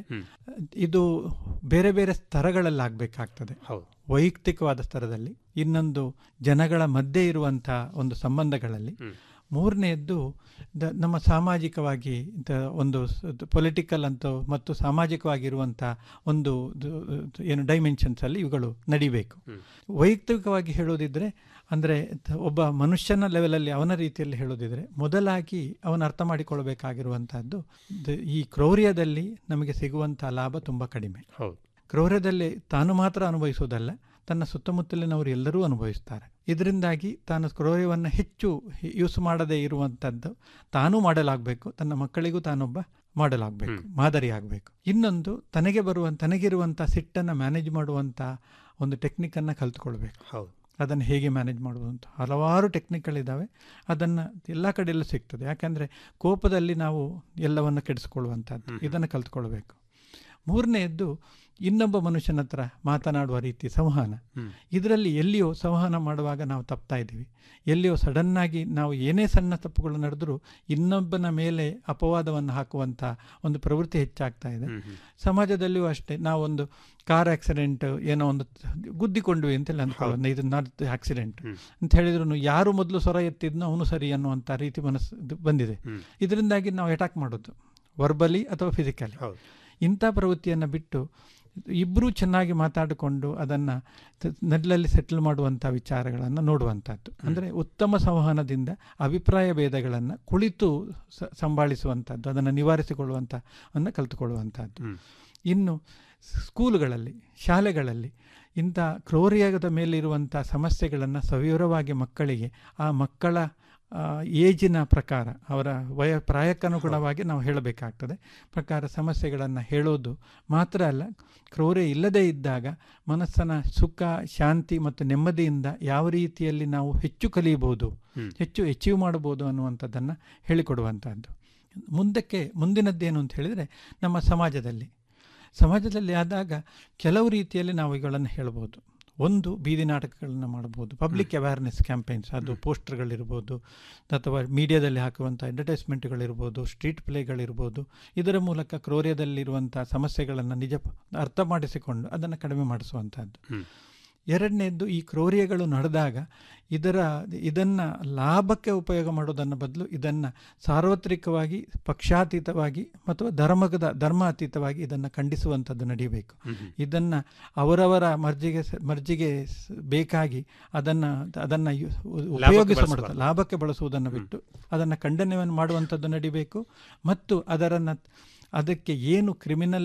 ಇದು ಬೇರೆ ಬೇರೆ ಸ್ತರಗಳಲ್ಲಿ ಆಗ್ಬೇಕಾಗ್ತದೆ ವೈಯಕ್ತಿಕವಾದ ಸ್ತರದಲ್ಲಿ ಇನ್ನೊಂದು ಜನಗಳ ಮಧ್ಯೆ ಇರುವಂಥ ಒಂದು ಸಂಬಂಧಗಳಲ್ಲಿ ಮೂರನೆಯದ್ದು ದ- ನಮ್ಮ ಸಾಮಾಜಿಕವಾಗಿ ದ- ಒಂದು ಪೊಲಿಟಿಕಲ್ ಅಂತ ಮತ್ತು ಸಾಮಾಜಿಕವಾಗಿರುವಂಥ ಒಂದು ದು- ದು- ಏನು ಡೈಮೆನ್ಷನ್ಸ್ ಅಲ್ಲಿ ಇವುಗಳು ನಡಿಬೇಕು ವೈಯಕ್ತಿಕವಾಗಿ ಹೇಳೋದಿದ್ರೆ ಅಂದರೆ ಒಬ್ಬ ಮನುಷ್ಯನ ಲೆವೆಲಲ್ಲಿ ಅವನ ರೀತಿಯಲ್ಲಿ ಹೇಳೋದಿದ್ರೆ ಮೊದಲಾಗಿ ಅವನು ಅರ್ಥ ಮಾಡಿಕೊಳ್ಬೇಕಾಗಿರುವಂತಹದ್ದು ದ- ಈ ಕ್ರೌರ್ಯದಲ್ಲಿ ನಮಗೆ ಸಿಗುವಂಥ ಲಾಭ ತುಂಬ ಕಡಿಮೆ ಕ್ರೌರ್ಯದಲ್ಲಿ ತಾನು ಮಾತ್ರ ಅನುಭವಿಸುವುದಲ್ಲ ತನ್ನ ಸುತ್ತಮುತ್ತಲಿನವರು ಎಲ್ಲರೂ ಅನುಭವಿಸ್ತಾರೆ ಇದರಿಂದಾಗಿ ತಾನು ಕ್ರೌರ್ಯವನ್ನು ಹೆಚ್ಚು ಯೂಸ್ ಮಾಡದೇ ಇರುವಂಥದ್ದು ತಾನೂ ಮಾಡಲಾಗಬೇಕು ತನ್ನ ಮಕ್ಕಳಿಗೂ ತಾನೊಬ್ಬ ಮಾಡಲಾಗಬೇಕು ಮಾದರಿ ಆಗಬೇಕು ಇನ್ನೊಂದು ತನಗೆ ಬರುವ ತನಗಿರುವಂಥ ಸಿಟ್ಟನ್ನು ಮ್ಯಾನೇಜ್ ಮಾಡುವಂಥ ಒಂದು ಟೆಕ್ನಿಕನ್ನು ಕಲ್ತ್ಕೊಳ್ಬೇಕು ಹೌದು ಅದನ್ನು ಹೇಗೆ ಮ್ಯಾನೇಜ್ ಮಾಡುವುದು ಅಂತ ಹಲವಾರು ಟೆಕ್ನಿಕ್ಗಳಿದ್ದಾವೆ ಅದನ್ನು ಎಲ್ಲ ಕಡೆಯಲ್ಲೂ ಸಿಗ್ತದೆ ಯಾಕಂದರೆ ಕೋಪದಲ್ಲಿ ನಾವು ಎಲ್ಲವನ್ನು ಕೆಡಿಸ್ಕೊಳ್ಳುವಂಥದ್ದು ಇದನ್ನು ಕಲ್ತ್ಕೊಳ್ಬೇಕು ಮೂರನೆಯದ್ದು ಇನ್ನೊಬ್ಬ ಮನುಷ್ಯನ ಹತ್ರ ಮಾತನಾಡುವ ರೀತಿ ಸಂವಹನ ಇದರಲ್ಲಿ ಎಲ್ಲಿಯೋ ಸಂವಹನ ಮಾಡುವಾಗ ನಾವು ತಪ್ತಾ ಇದ್ದೀವಿ ಎಲ್ಲಿಯೋ ಸಡನ್ನಾಗಿ ನಾವು ಏನೇ ಸಣ್ಣ ತಪ್ಪುಗಳು ನಡೆದರೂ ಇನ್ನೊಬ್ಬನ ಮೇಲೆ ಅಪವಾದವನ್ನು ಹಾಕುವಂಥ ಒಂದು ಪ್ರವೃತ್ತಿ ಹೆಚ್ಚಾಗ್ತಾ ಇದೆ ಸಮಾಜದಲ್ಲಿಯೂ ಅಷ್ಟೇ ನಾವೊಂದು ಕಾರ್ ಆಕ್ಸಿಡೆಂಟ್ ಏನೋ ಒಂದು ಗುದ್ದಿಕೊಂಡ್ವಿ ಅಂತೆಲ್ಲ ಅಂದ್ಕೊಳ್ಳೋದು ಇದು ನಾಟ್ ಆಕ್ಸಿಡೆಂಟ್ ಅಂತ ಹೇಳಿದ್ರು ಯಾರು ಮೊದಲು ಸ್ವರ ಎತ್ತಿದ್ನೋ ಅವನು ಸರಿ ಅನ್ನುವಂಥ ರೀತಿ ಮನಸ್ಸು ಇದು ಬಂದಿದೆ ಇದರಿಂದಾಗಿ ನಾವು ಅಟ್ಯಾಕ್ ಮಾಡೋದು ವರ್ಬಲಿ ಅಥವಾ ಫಿಸಿಕಲಿ ಇಂಥ ಪ್ರವೃತ್ತಿಯನ್ನು ಬಿಟ್ಟು ಇಬ್ಬರೂ ಚೆನ್ನಾಗಿ ಮಾತಾಡಿಕೊಂಡು ಅದನ್ನು ನಡ್ಲಲ್ಲಿ ಸೆಟ್ಲ್ ಮಾಡುವಂಥ ವಿಚಾರಗಳನ್ನು ನೋಡುವಂಥದ್ದು ಅಂದರೆ ಉತ್ತಮ ಸಂವಹನದಿಂದ ಅಭಿಪ್ರಾಯ ಭೇದಗಳನ್ನು ಕುಳಿತು ಸ- ಸಂಭಾಳಿಸುವಂಥದ್ದು ಅದನ್ನು ನಿವಾರಿಸಿಕೊಳ್ಳುವಂಥ ಅನ್ನು ಕಲಿತುಕೊಳ್ಳುವಂಥದ್ದು ಇನ್ನು ಸ್ಕೂಲುಗಳಲ್ಲಿ ಶಾಲೆಗಳಲ್ಲಿ ಇಂಥ ಕ್ರೌರ್ಯದ ಮೇಲಿರುವಂಥ ಸಮಸ್ಯೆಗಳನ್ನು ಸವಿವರವಾಗಿ ಮಕ್ಕಳಿಗೆ ಆ ಮಕ್ಕಳ ಆ, ಏಜಿನ ಪ್ರಕಾರ ಅವರ ವಯ ಪ್ರಾಯಕ್ಕನುಗುಣವಾಗಿ ನಾವು ಹೇಳಬೇಕಾಗ್ತದೆ ಪ್ರಕಾರ ಸಮಸ್ಯೆಗಳನ್ನು ಹೇಳೋದು ಮಾತ್ರ ಅಲ್ಲ ಕ್ರೌರ್ಯ ಇಲ್ಲದೇ ಇದ್ದಾಗ ಮನಸ್ಸನ ಸುಖ ಶಾಂತಿ ಮತ್ತು ನೆಮ್ಮದಿಯಿಂದ ಯಾವ ರೀತಿಯಲ್ಲಿ ನಾವು ಹೆಚ್ಚು ಕಲಿಯಬಹುದು ಹೆಚ್ಚು ಅಚೀವ್ ಮಾಡಬಹುದು ಅನ್ನುವಂಥದ್ದನ್ನು ಹೇಳಿಕೊಡುವಂಥದ್ದು ಮುಂದಕ್ಕೆ ಮುಂದಿನದ್ದೇನು ಅಂತ ಹೇಳಿದರೆ ನಮ್ಮ ಸಮಾಜದಲ್ಲಿ ಸಮಾಜದಲ್ಲಿ ಆದಾಗ ಕೆಲವು ರೀತಿಯಲ್ಲಿ ನಾವು ಇವುಗಳನ್ನು ಹೇಳ್ಬೋದು ಒಂದು ಬೀದಿ ನಾಟಕಗಳನ್ನು ಮಾಡಬಹುದು ಪಬ್ಲಿಕ್ ಅವೇರ್ನೆಸ್ ಕ್ಯಾಂಪೇನ್ಸ್ ಅದು ಪೋಸ್ಟರ್ಗಳಿರ್ಬೋದು ಅಥವಾ ಮೀಡಿಯಾದಲ್ಲಿ ಹಾಕುವಂಥ ಅಡ್ವರ್ಟೈಸ್ಮೆಂಟ್ಗಳಿರ್ಬೋದು ಸ್ಟ್ರೀಟ್ ಪ್ಲೇಗಳಿರ್ಬೋದು ಇದರ ಮೂಲಕ ಕ್ರೌರ್ಯದಲ್ಲಿರುವಂಥ ಸಮಸ್ಯೆಗಳನ್ನು ನಿಜ ಅರ್ಥ ಮಾಡಿಸಿಕೊಂಡು ಅದನ್ನು ಕಡಿಮೆ ಮಾಡಿಸುವಂಥದ್ದು ಎರಡನೇದ್ದು ಈ ಕ್ರೌರ್ಯಗಳು ನಡೆದಾಗ ಇದರ ಇದನ್ನು ಲಾಭಕ್ಕೆ ಉಪಯೋಗ ಮಾಡೋದನ್ನು ಬದಲು ಇದನ್ನು ಸಾರ್ವತ್ರಿಕವಾಗಿ ಪಕ್ಷಾತೀತವಾಗಿ ಅಥವಾ ಧರ್ಮದ ಧರ್ಮ ಅತೀತವಾಗಿ ಇದನ್ನು ಖಂಡಿಸುವಂಥದ್ದು ನಡೆಯಬೇಕು ಇದನ್ನು ಅವರವರ ಮರ್ಜಿಗೆ ಸ- ಮರ್ಜಿಗೆ ಸ- ಬೇಕಾಗಿ ಅದನ್ನು ಅದನ್ನು ಯು- ಉಪಯೋಗಿಸ ಬಳಸಬಾರದು. ಲಾಭಕ್ಕೆ ಬಳಸುವುದನ್ನು ಬಿಟ್ಟು ಅದನ್ನು ಖಂಡನೆಯನ್ನು ಮಾಡುವಂಥದ್ದು ನಡಿಬೇಕು ಮತ್ತು ಅದರನ್ನು ಅದಕ್ಕೆ ಏನು ಕ್ರಿಮಿನಲ್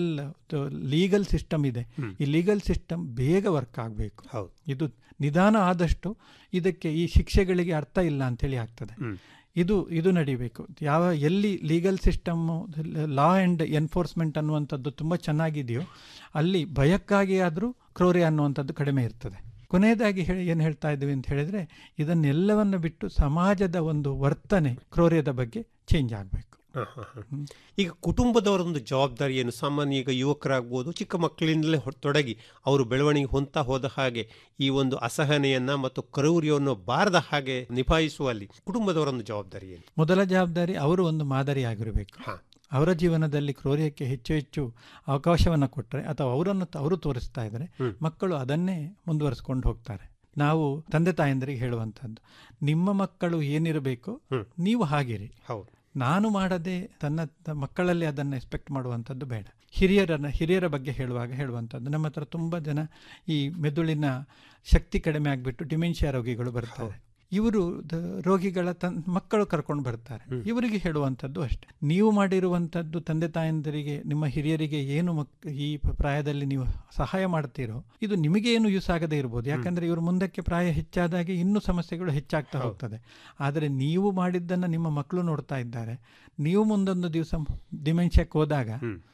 ಲೀಗಲ್ ಸಿಸ್ಟಮ್ ಇದೆ ಈ ಲೀಗಲ್ ಸಿಸ್ಟಮ್ ಬೇಗ ವರ್ಕ್ ಆಗಬೇಕು ಇದು ನಿಧಾನ ಆದಷ್ಟು ಇದಕ್ಕೆ ಈ ಶಿಕ್ಷೆಗಳಿಗೆ ಅರ್ಥ ಇಲ್ಲ ಅಂತೇಳಿ ಆಗ್ತದೆ ಇದು ಇದು ನಡಿಬೇಕು ಯಾವ ಎಲ್ಲಿ legal system law and enforcement ಅನ್ನುವಂಥದ್ದು ತುಂಬ ಚೆನ್ನಾಗಿದೆಯೋ ಅಲ್ಲಿ ಭಯಕ್ಕಾಗಿ ಆದರೂ ಕ್ರೌರ್ಯ ಅನ್ನುವಂಥದ್ದು ಕಡಿಮೆ ಇರ್ತದೆ ಕೊನೆಯದಾಗಿ ಹೇಳಿ ಏನು ಹೇಳ್ತಾ ಇದ್ದೀವಿ ಅಂತ ಹೇಳಿದರೆ ಇದನ್ನೆಲ್ಲವನ್ನು ಬಿಟ್ಟು ಸಮಾಜದ ಒಂದು ವರ್ತನೆ ಕ್ರೌರ್ಯದ ಬಗ್ಗೆ ಚೇಂಜ್ ಆಗಬೇಕು ಹ, ಹ, ಹ. ಈಗ ಕುಟುಂಬದವರೊಂದು ಜವಾಬ್ದಾರಿ ಏನು ಸಾಮಾನ್ಯ ಈಗ ಯುವಕರಾಗ್ಬೋದು ಚಿಕ್ಕ ಮಕ್ಕಳಿಂದಲೇ ಹೊ- ತೊಡಗಿ ಅವರು ಬೆಳವಣಿಗೆ ಹೊಂತಾ ಹೋದ ಹಾಗೆ ಈ ಒಂದು ಅಸಹನೆಯನ್ನ ಮತ್ತು ಕ್ರೌರ್ಯವನ್ನು ಬಾರದ ಹಾಗೆ ನಿಭಾಯಿಸುವಲ್ಲಿ ಕುಟುಂಬದವರೊಂದು ಜವಾಬ್ದಾರಿ ಏನು ಮೊದಲ ಜವಾಬ್ದಾರಿ ಅವರು ಒಂದು ಮಾದರಿಯಾಗಿರಬೇಕು ಅವರ ಜೀವನದಲ್ಲಿ ಕ್ರೌರ್ಯಕ್ಕೆ ಹೆಚ್ಚು ಹೆಚ್ಚು ಅವಕಾಶವನ್ನು ಕೊಟ್ಟರೆ ಅಥವಾ ಅವರನ್ನು ತ- ಅವರು ತೋರಿಸ್ತಾ ಇದ್ದಾರೆ ಮಕ್ಕಳು ಅದನ್ನೇ ಮುಂದುವರಿಸ್ಕೊಂಡು ಹೋಗ್ತಾರೆ ನಾವು ತಂದೆ ತಾಯಂದರಿಗೆ ಹೇಳುವಂಥದ್ದು ನಿಮ್ಮ ಮಕ್ಕಳು ಏನಿರಬೇಕು ನೀವು ಹಾಗಿರಿ ಹೌದು ನಾನು ಮಾಡದೆ ತನ್ನ ತ- ಮಕ್ಕಳಲ್ಲಿ ಅದನ್ನು ಎಕ್ಸ್ಪೆಕ್ಟ್ ಮಾಡುವಂಥದ್ದು ಬೇಡ ಹಿರಿಯರನ್ನ ಹಿರಿಯರ ಬಗ್ಗೆ ಹೇಳುವಾಗ ಹೇಳುವಂಥದ್ದು ನಮ್ಮ ಹತ್ರ ತುಂಬ ಜನ ಈ ಮೆದುಳಿನ ಶಕ್ತಿ ಕಡಿಮೆ ಆಗಿಬಿಟ್ಟು ಡಿಮೆನ್ಷಿಯಾ ರೋಗಿಗಳು ಬರ್ತಾರೆ ಇವರು ದ- ರೋಗಿಗಳ ತನ್ ಮಕ್ಕಳು ಕರ್ಕೊಂಡು ಬರ್ತಾರೆ ಇವರಿಗೆ ಹೇಳುವಂಥದ್ದು ಅಷ್ಟೇ ನೀವು ಮಾಡಿರುವಂಥದ್ದು ತಂದೆ ತಾಯಂದಿರಿಗೆ ನಿಮ್ಮ ಹಿರಿಯರಿಗೆ ಏನು ಮಕ್ ಈ ಪ- ಪ್ರಾಯದಲ್ಲಿ ನೀವು ಸಹಾಯ ಮಾಡ್ತೀರೋ ಇದು ನಿಮಗೆ ಏನು ಯೂಸ್ ಆಗದೇ ಇರ್ಬೋದು ಯಾಕಂದ್ರೆ ಇವರು ಮುಂದಕ್ಕೆ ಪ್ರಾಯ ಹೆಚ್ಚಾದಾಗೆ ಇನ್ನೂ ಸಮಸ್ಯೆಗಳು ಹೆಚ್ಚಾಗ್ತಾ ಹೋಗ್ತದೆ ಆದರೆ ನೀವು ಮಾಡಿದ್ದನ್ನು ನಿಮ್ಮ ಮಕ್ಕಳು ನೋಡ್ತಾ ಇದ್ದಾರೆ ನೀವು ಮುಂದೊಂದು ದಿವಸ ಡಿಮೆನ್ಷಿಯಾಕ್ಕೆ ಹೋದಾಗ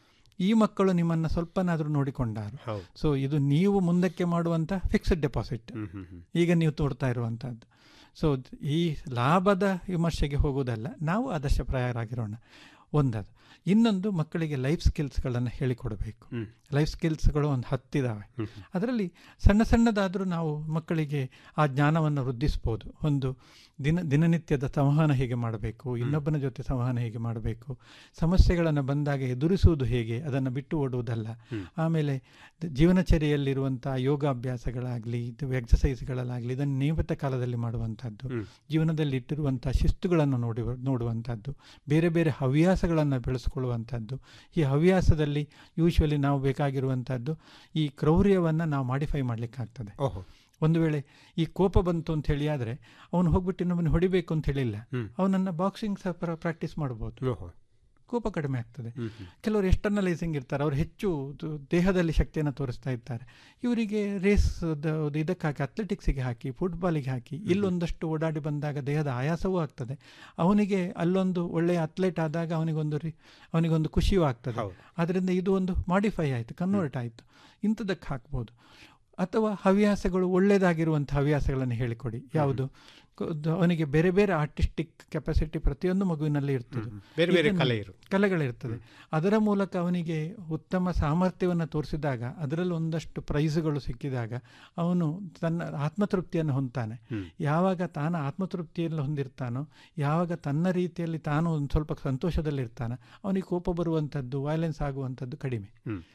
ಈ ಮಕ್ಕಳು ನಿಮ್ಮನ್ನು ಸ್ವಲ್ಪನಾದರೂ ನೋಡಿಕೊಂಡಾರು ಸೊ ಇದು ನೀವು ಮುಂದಕ್ಕೆ ಮಾಡುವಂಥ ಫಿಕ್ಸ್ಡ್ ಡೆಪಾಸಿಟ್ ಈಗ ನೀವು ತೋಡ್ತಾ ಇರುವಂಥದ್ದು ಸೊ ಈ ಲಾಭದ ವಿಮರ್ಶೆಗೆ ಹೋಗುವುದಲ್ಲ ನಾವು ಆದರ್ಶಪ್ರಾಯರಾಗಿರೋಣ ಒಂದದು ಇನ್ನೊಂದು ಮಕ್ಕಳಿಗೆ ಲೈಫ್ ಸ್ಕಿಲ್ಸ್ಗಳನ್ನು ಹೇಳಿಕೊಡಬೇಕು ಲೈಫ್ ಸ್ಕಿಲ್ಸ್ಗಳು ಒಂದು ಹತ್ತಿದಾವೆ ಅದರಲ್ಲಿ ಸಣ್ಣ ಸಣ್ಣದಾದರೂ ನಾವು ಮಕ್ಕಳಿಗೆ ಆ ಜ್ಞಾನವನ್ನು ವೃದ್ಧಿಸ್ಬೋದು ಒಂದು ದಿನ ದಿನನಿತ್ಯದ ಸಂವಹನ ಹೇಗೆ ಮಾಡಬೇಕು ಇನ್ನೊಬ್ಬನ ಜೊತೆ ಸಂವಹನ ಹೇಗೆ ಮಾಡಬೇಕು ಸಮಸ್ಯೆಗಳನ್ನು ಬಂದಾಗ ಎದುರಿಸುವುದು ಹೇಗೆ ಅದನ್ನು ಬಿಟ್ಟು ಓಡುವುದಲ್ಲ ಆಮೇಲೆ ದ- ಜೀವನಚರ್ಯೆಯಲ್ಲಿರುವಂಥ ಯೋಗಾಭ್ಯಾಸಗಳಾಗಲಿ ಇದು ಎಕ್ಸಸೈಸ್ಗಳಾಗಲಿ ಇದನ್ನು ನಿಯಮಿತ ಕಾಲದಲ್ಲಿ ಮಾಡುವಂಥದ್ದು ಜೀವನದಲ್ಲಿ ಇಟ್ಟಿರುವಂಥ ಶಿಸ್ತುಗಳನ್ನು ನೋಡಿ ನೋಡುವಂಥದ್ದು ಬೇರೆ ಬೇರೆ ಹವ್ಯಾಸಗಳನ್ನು ಬೆಳೆಸ್ಕೊಳ್ಳುವಂಥದ್ದು ಈ ಹವ್ಯಾಸದಲ್ಲಿ ಯೂಶ್ವಲಿ ನಾವು ಬೇಕಾಗಿರುವಂಥದ್ದು ಈ ಕ್ರೌರ್ಯವನ್ನು ನಾವು ಮಾಡಿಫೈ ಮಾಡಲಿಕ್ಕಾಗ್ತದೆ ಓಹೋ ಒಂದು ವೇಳೆ ಈ ಕೋಪ ಬಂತು ಅಂತ ಹೇಳಿ ಆದರೆ ಅವನು ಹೋಗ್ಬಿಟ್ಟು ಇನ್ನೊಬ್ಬನ ಹೊಡಿಬೇಕು ಅಂತ ಹೇಳಿಲ್ಲ ಅವನನ್ನು ಬಾಕ್ಸಿಂಗ್ ಸಹ ಪ್ರಾಕ್ಟೀಸ್ ಮಾಡ್ಬೋದು ಕೋಪ ಕಡಿಮೆ ಆಗ್ತದೆ ಕೆಲವರು ಎಕ್ಸ್ಟರ್ನಲೈಸಿಂಗ್ ಇರ್ತಾರೆ ಅವರು ಹೆಚ್ಚು ದು- ದೇಹದಲ್ಲಿ ಶಕ್ತಿಯನ್ನು ತೋರಿಸ್ತಾ ಇರ್ತಾರೆ ಇವರಿಗೆ ರೇಸ್ ಇದಕ್ಕೆ ಹಾಕಿ ಅಥ್ಲೆಟಿಕ್ಸಿಗೆ ಹಾಕಿ ಫುಟ್ಬಾಲಿಗೆ ಹಾಕಿ ಇಲ್ಲೊಂದಷ್ಟು ಓಡಾಡಿ ಬಂದಾಗ ದೇಹದ ಆಯಾಸವೂ ಆಗ್ತದೆ ಅವನಿಗೆ ಅಲ್ಲೊಂದು ಒಳ್ಳೆಯ ಅಥ್ಲೆಟ್ ಆದಾಗ ಅವನಿಗೊಂದು ರಿ ಅವನಿಗೊಂದು ಖುಷಿಯೂ ಆಗ್ತದೆ ಆದ್ದರಿಂದ ಇದು ಒಂದು ಮಾಡಿಫೈ ಆಯಿತು ಕನ್ವರ್ಟ್ ಆಯಿತು ಇಂಥದಕ್ಕೆ ಹಾಕ್ಬೋದು ಅಥವಾ ಹವ್ಯಾಸಗಳು ಒಳ್ಳೆಯದಾಗಿರುವಂಥ ಹವ್ಯಾಸಗಳನ್ನು ಹೇಳಿಕೊಡಿ ಯಾವುದು ಕ- ದ- ಅವನಿಗೆ ಬೇರೆ ಬೇರೆ ಆರ್ಟಿಸ್ಟಿಕ್ ಕೆಪಾಸಿಟಿ ಪ್ರತಿಯೊಂದು ಮಗುವಿನಲ್ಲಿ ಇರ್ತದೆ ಬೇರೆ ಬೇರೆ ಇದನ್ನು- ಕಲೆ ಇರು- ಕಲೆಗಳಿರ್ತದೆ ಅದರ ಮೂಲಕ ಅವನಿಗೆ ಉತ್ತಮ ಸಾಮರ್ಥ್ಯವನ್ನು ತೋರಿಸಿದಾಗ ಅದರಲ್ಲಿ ಒಂದಷ್ಟು ಪ್ರೈಸ್ಗಳು ಸಿಕ್ಕಿದಾಗ ಅವನು ತನ್ನ ಆತ್ಮತೃಪ್ತಿಯನ್ನು ಹೊಂದ್ತಾನೆ ಯಾವಾಗ ತಾನು ಆತ್ಮತೃಪ್ತಿಯನ್ನು ಹೊಂದಿರ್ತಾನೋ ಯಾವಾಗ ತನ್ನ ರೀತಿಯಲ್ಲಿ ತಾನು ಒಂದು ಸ್ವಲ್ಪ ಸಂತೋಷದಲ್ಲಿರ್ತಾನೆ ಅವನಿಗೆ ಕೋಪ ಬರುವಂಥದ್ದು ವೈಲೆನ್ಸ್ ಆಗುವಂಥದ್ದು ಕಡಿಮೆ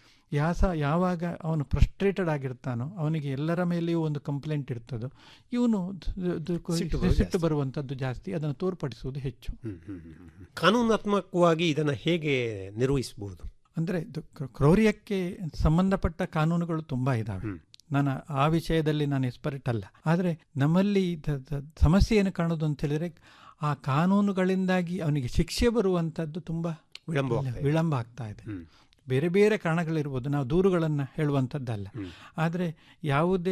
ಯಾಸ ಯಾವಾಗ ಅವನು ಫ್ರಸ್ಟ್ರೇಟೆಡ್ ಆಗಿರ್ತಾನೋ ಅವನಿಗೆ ಎಲ್ಲರ ಮೇಲೆಯೂ ಒಂದು ಕಂಪ್ಲೇಂಟ್ ಇರ್ತದೋ ಇವನು ದ- ದ- ಸಿಟ್ಟು ಬರೋದು ಸಿಟ್ಟು ಬರುವಂಥದ್ದು ಜಾಸ್ತಿ ಅದನ್ನು ತೋರ್ಪಡಿಸುವುದು ಹೆಚ್ಚು ಕಾನೂನಾತ್ಮಕವಾಗಿ ಇದನ್ನು ಹೇಗೆ ನಿರ್ವಹಿಸಬಹುದು ಅಂದರೆ ಇದು ಕ್ರ- ಕ್ರೌರ್ಯಕ್ಕೆ ಸಂಬಂಧಪಟ್ಟ ಕಾನೂನುಗಳು ತುಂಬ ಇದ್ದಾವೆ ನಾನು ಆ ವಿಷಯದಲ್ಲಿ ನಾನು ಎಕ್ಸ್ಪರ್ಟ್ ಅಲ್ಲ ಆದರೆ ನಮ್ಮಲ್ಲಿ ದ- ದ- ಸಮಸ್ಯೆ ಏನು ಕಾಣೋದು ಅಂತ ಹೇಳಿದ್ರೆ ಆ ಕಾನೂನುಗಳಿಂದಾಗಿ ಅವನಿಗೆ ಶಿಕ್ಷೆ ಬರುವಂಥದ್ದು ತುಂಬ ವಿಳಂಬವಾಗ್ತಾ ಇದೆ. ವಿಳಂಬ ಆಗ್ತಾ ಇದೆ ಬೇರೆ ಬೇರೆ ಕಾರಣಗಳಿರ್ಬೋದು ನಾವು ದೂರುಗಳನ್ನು ಹೇಳುವಂಥದ್ದಲ್ಲ ಆದರೆ ಯಾವುದೇ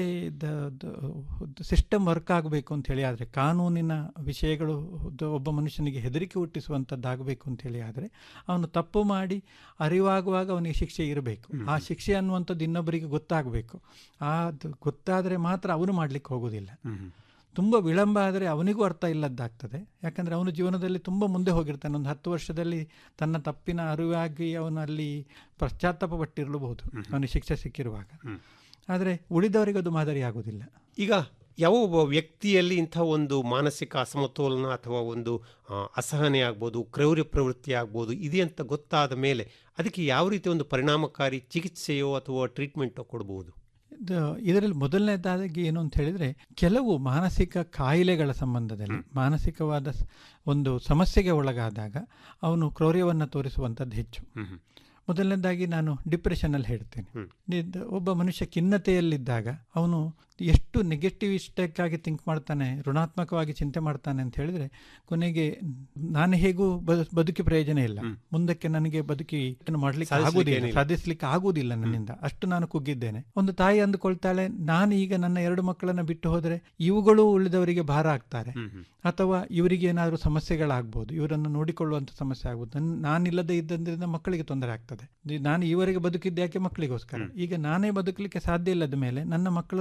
ಸಿಸ್ಟಮ್ ವರ್ಕ್ ಆಗಬೇಕು ಅಂತ ಹೇಳಿ ಆದರೆ ಕಾನೂನಿನ ವಿಷಯಗಳು ದ- ಒಬ್ಬ ಮನುಷ್ಯನಿಗೆ ಹೆದರಿಕೆ ಹುಟ್ಟಿಸುವಂಥದ್ದಾಗಬೇಕು ಅಂತ ಹೇಳಿ ಆದರೆ ಅವನು ತಪ್ಪು ಮಾಡಿ ಅರಿವಾಗುವಾಗ ಅವನಿಗೆ ಶಿಕ್ಷೆ ಇರಬೇಕು ಆ ಶಿಕ್ಷೆ ಅನ್ನುವಂಥದ್ದು ಇನ್ನೊಬ್ಬರಿಗೆ ಗೊತ್ತಾಗಬೇಕು ಅದು ಗೊತ್ತಾದರೆ ಮಾತ್ರ ಅವನು ಮಾಡಲಿಕ್ಕೆ ಹೋಗೋದಿಲ್ಲ ತುಂಬ ವಿಳಂಬ ಆದರೆ ಅವನಿಗೂ ಅರ್ಥ ಇಲ್ಲದ್ದಾಗ್ತದೆ ಯಾಕಂದರೆ ಅವನು ಜೀವನದಲ್ಲಿ ತುಂಬ ಮುಂದೆ ಹೋಗಿರ್ತಾನೆ ಒಂದು ಹತ್ತು ವರ್ಷದಲ್ಲಿ ತನ್ನ ತಪ್ಪಿನ ಅರಿವಾಗಿ ಅವನು ಅಲ್ಲಿ ಪಶ್ಚಾತ್ತಾಪ ಪಟ್ಟಿರಲೂಬಹುದು ಅವನಿಗೆ ಶಿಕ್ಷೆ ಸಿಕ್ಕಿರುವಾಗ ಆದರೆ ಉಳಿದವರಿಗೆ ಅದು ಮಾದರಿ ಆಗುವುದಿಲ್ಲ ಈಗ ಯಾವ ಒಬ್ಬ ವ್ಯಕ್ತಿಯಲ್ಲಿ ಇಂಥ ಒಂದು ಮಾನಸಿಕ ಅಸಮತೋಲನ ಅಥವಾ ಒಂದು ಆ, ಅಸಹನೆ ಆಗ್ಬೋದು ಕ್ರೌರ್ಯ ಪ್ರವೃತ್ತಿ ಆಗ್ಬೋದು ಇದೆ ಅಂತ ಗೊತ್ತಾದ ಮೇಲೆ ಅದಕ್ಕೆ ಯಾವ ರೀತಿ ಒಂದು ಪರಿಣಾಮಕಾರಿ ಚಿಕಿತ್ಸೆಯೋ ಅಥವಾ ಟ್ರೀಟ್ಮೆಂಟೋ ಕೊಡ್ಬೋದು ಇದು- ಇದರಲ್ಲಿ ಮೊದಲನೇದಾಗಿ ಏನು ಅಂತ ಹೇಳಿದರೆ ಕೆಲವು ಮಾನಸಿಕ ಕಾಯಿಲೆಗಳ ಸಂಬಂಧದಲ್ಲಿ ಮಾನಸಿಕವಾದ ಸ್- ಒಂದು ಸಮಸ್ಯೆಗೆ ಒಳಗಾದಾಗ ಅವನು ಕ್ರೌರ್ಯವನ್ನು ತೋರಿಸುವಂಥದ್ದು ಹೆಚ್ಚು ಮೊದಲನೇದಾಗಿ ನಾನು ಡಿಪ್ರೆಷನಲ್ಲಿ ಹೇಳ್ತೇನೆ ನಿದ್- ಒಬ್ಬ ಮನುಷ್ಯ ಖಿನ್ನತೆಯಲ್ಲಿದ್ದಾಗ ಅವನು ಎಷ್ಟು ನೆಗೆಟಿವಿಸ್ಟಿಕ್ ಆಗಿ ಥಿಂಕ್ ಮಾಡ್ತಾನೆ ಋಣಾತ್ಮಕವಾಗಿ ಚಿಂತೆ ಮಾಡ್ತಾನೆ ಅಂತ ಹೇಳಿದ್ರೆ ಕೊನೆಗೆ ನಾನು ಹೇಗೂ ಬದು- ಬದುಕಿ ಪ್ರಯೋಜನ ಇಲ್ಲ ಮುಂದಕ್ಕೆ ನನಗೆ ಬದುಕಿ ಇದನ್ನು ಮಾಡ್ಲಿಕ್ಕೆ ಸಾಧಿಸ್ಲಿಕ್ಕೆ ಆಗುವುದಿಲ್ಲ ಏನಿಲ್ಲ. ಸಾಧಿಸ್ಲಿಕ್ಕೆ ಆಗುವುದಿಲ್ಲ ನನ್ನಿಂದ ಅಷ್ಟು ನಾನು ಕುಗ್ಗಿದ್ದೇನೆ ಒಂದು ತಾಯಿ ಅಂದುಕೊಳ್ತಾಳೆ ನಾನು ಈಗ ನನ್ನ ಎರಡು ಮಕ್ಕಳನ್ನ ಬಿಟ್ಟು ಹೋದರೆ ಇವುಗಳು ಉಳಿದವರಿಗೆ ಭಾರ ಆಗ್ತಾರೆ ಅಥವಾ ಇವರಿಗೆ ಏನಾದರೂ ಸಮಸ್ಯೆಗಳಾಗ್ಬೋದು ಇವರನ್ನು ನೋಡಿಕೊಳ್ಳುವಂಥ ಸಮಸ್ಯೆ ಆಗ್ಬೋದು ನನ್- ನಾನಿಲ್ಲದೆ ಇದ್ದಂದ್ರಿಂದ ಮಕ್ಕಳಿಗೆ ತೊಂದರೆ ಆಗ್ತದೆ ದಿ- ನಾನು ಈವರೆಗೆ ಬದುಕಿದ್ದೆ ಯಾಕೆ ಮಕ್ಕಳಿಗೋಸ್ಕರ ಈಗ ನಾನೇ ಬದುಕಲಿಕ್ಕೆ ಸಾಧ್ಯ ಇಲ್ಲದ ಮೇಲೆ ನನ್ನ ಮಕ್ಕಳನ್ನು ಬದುಕಿಸ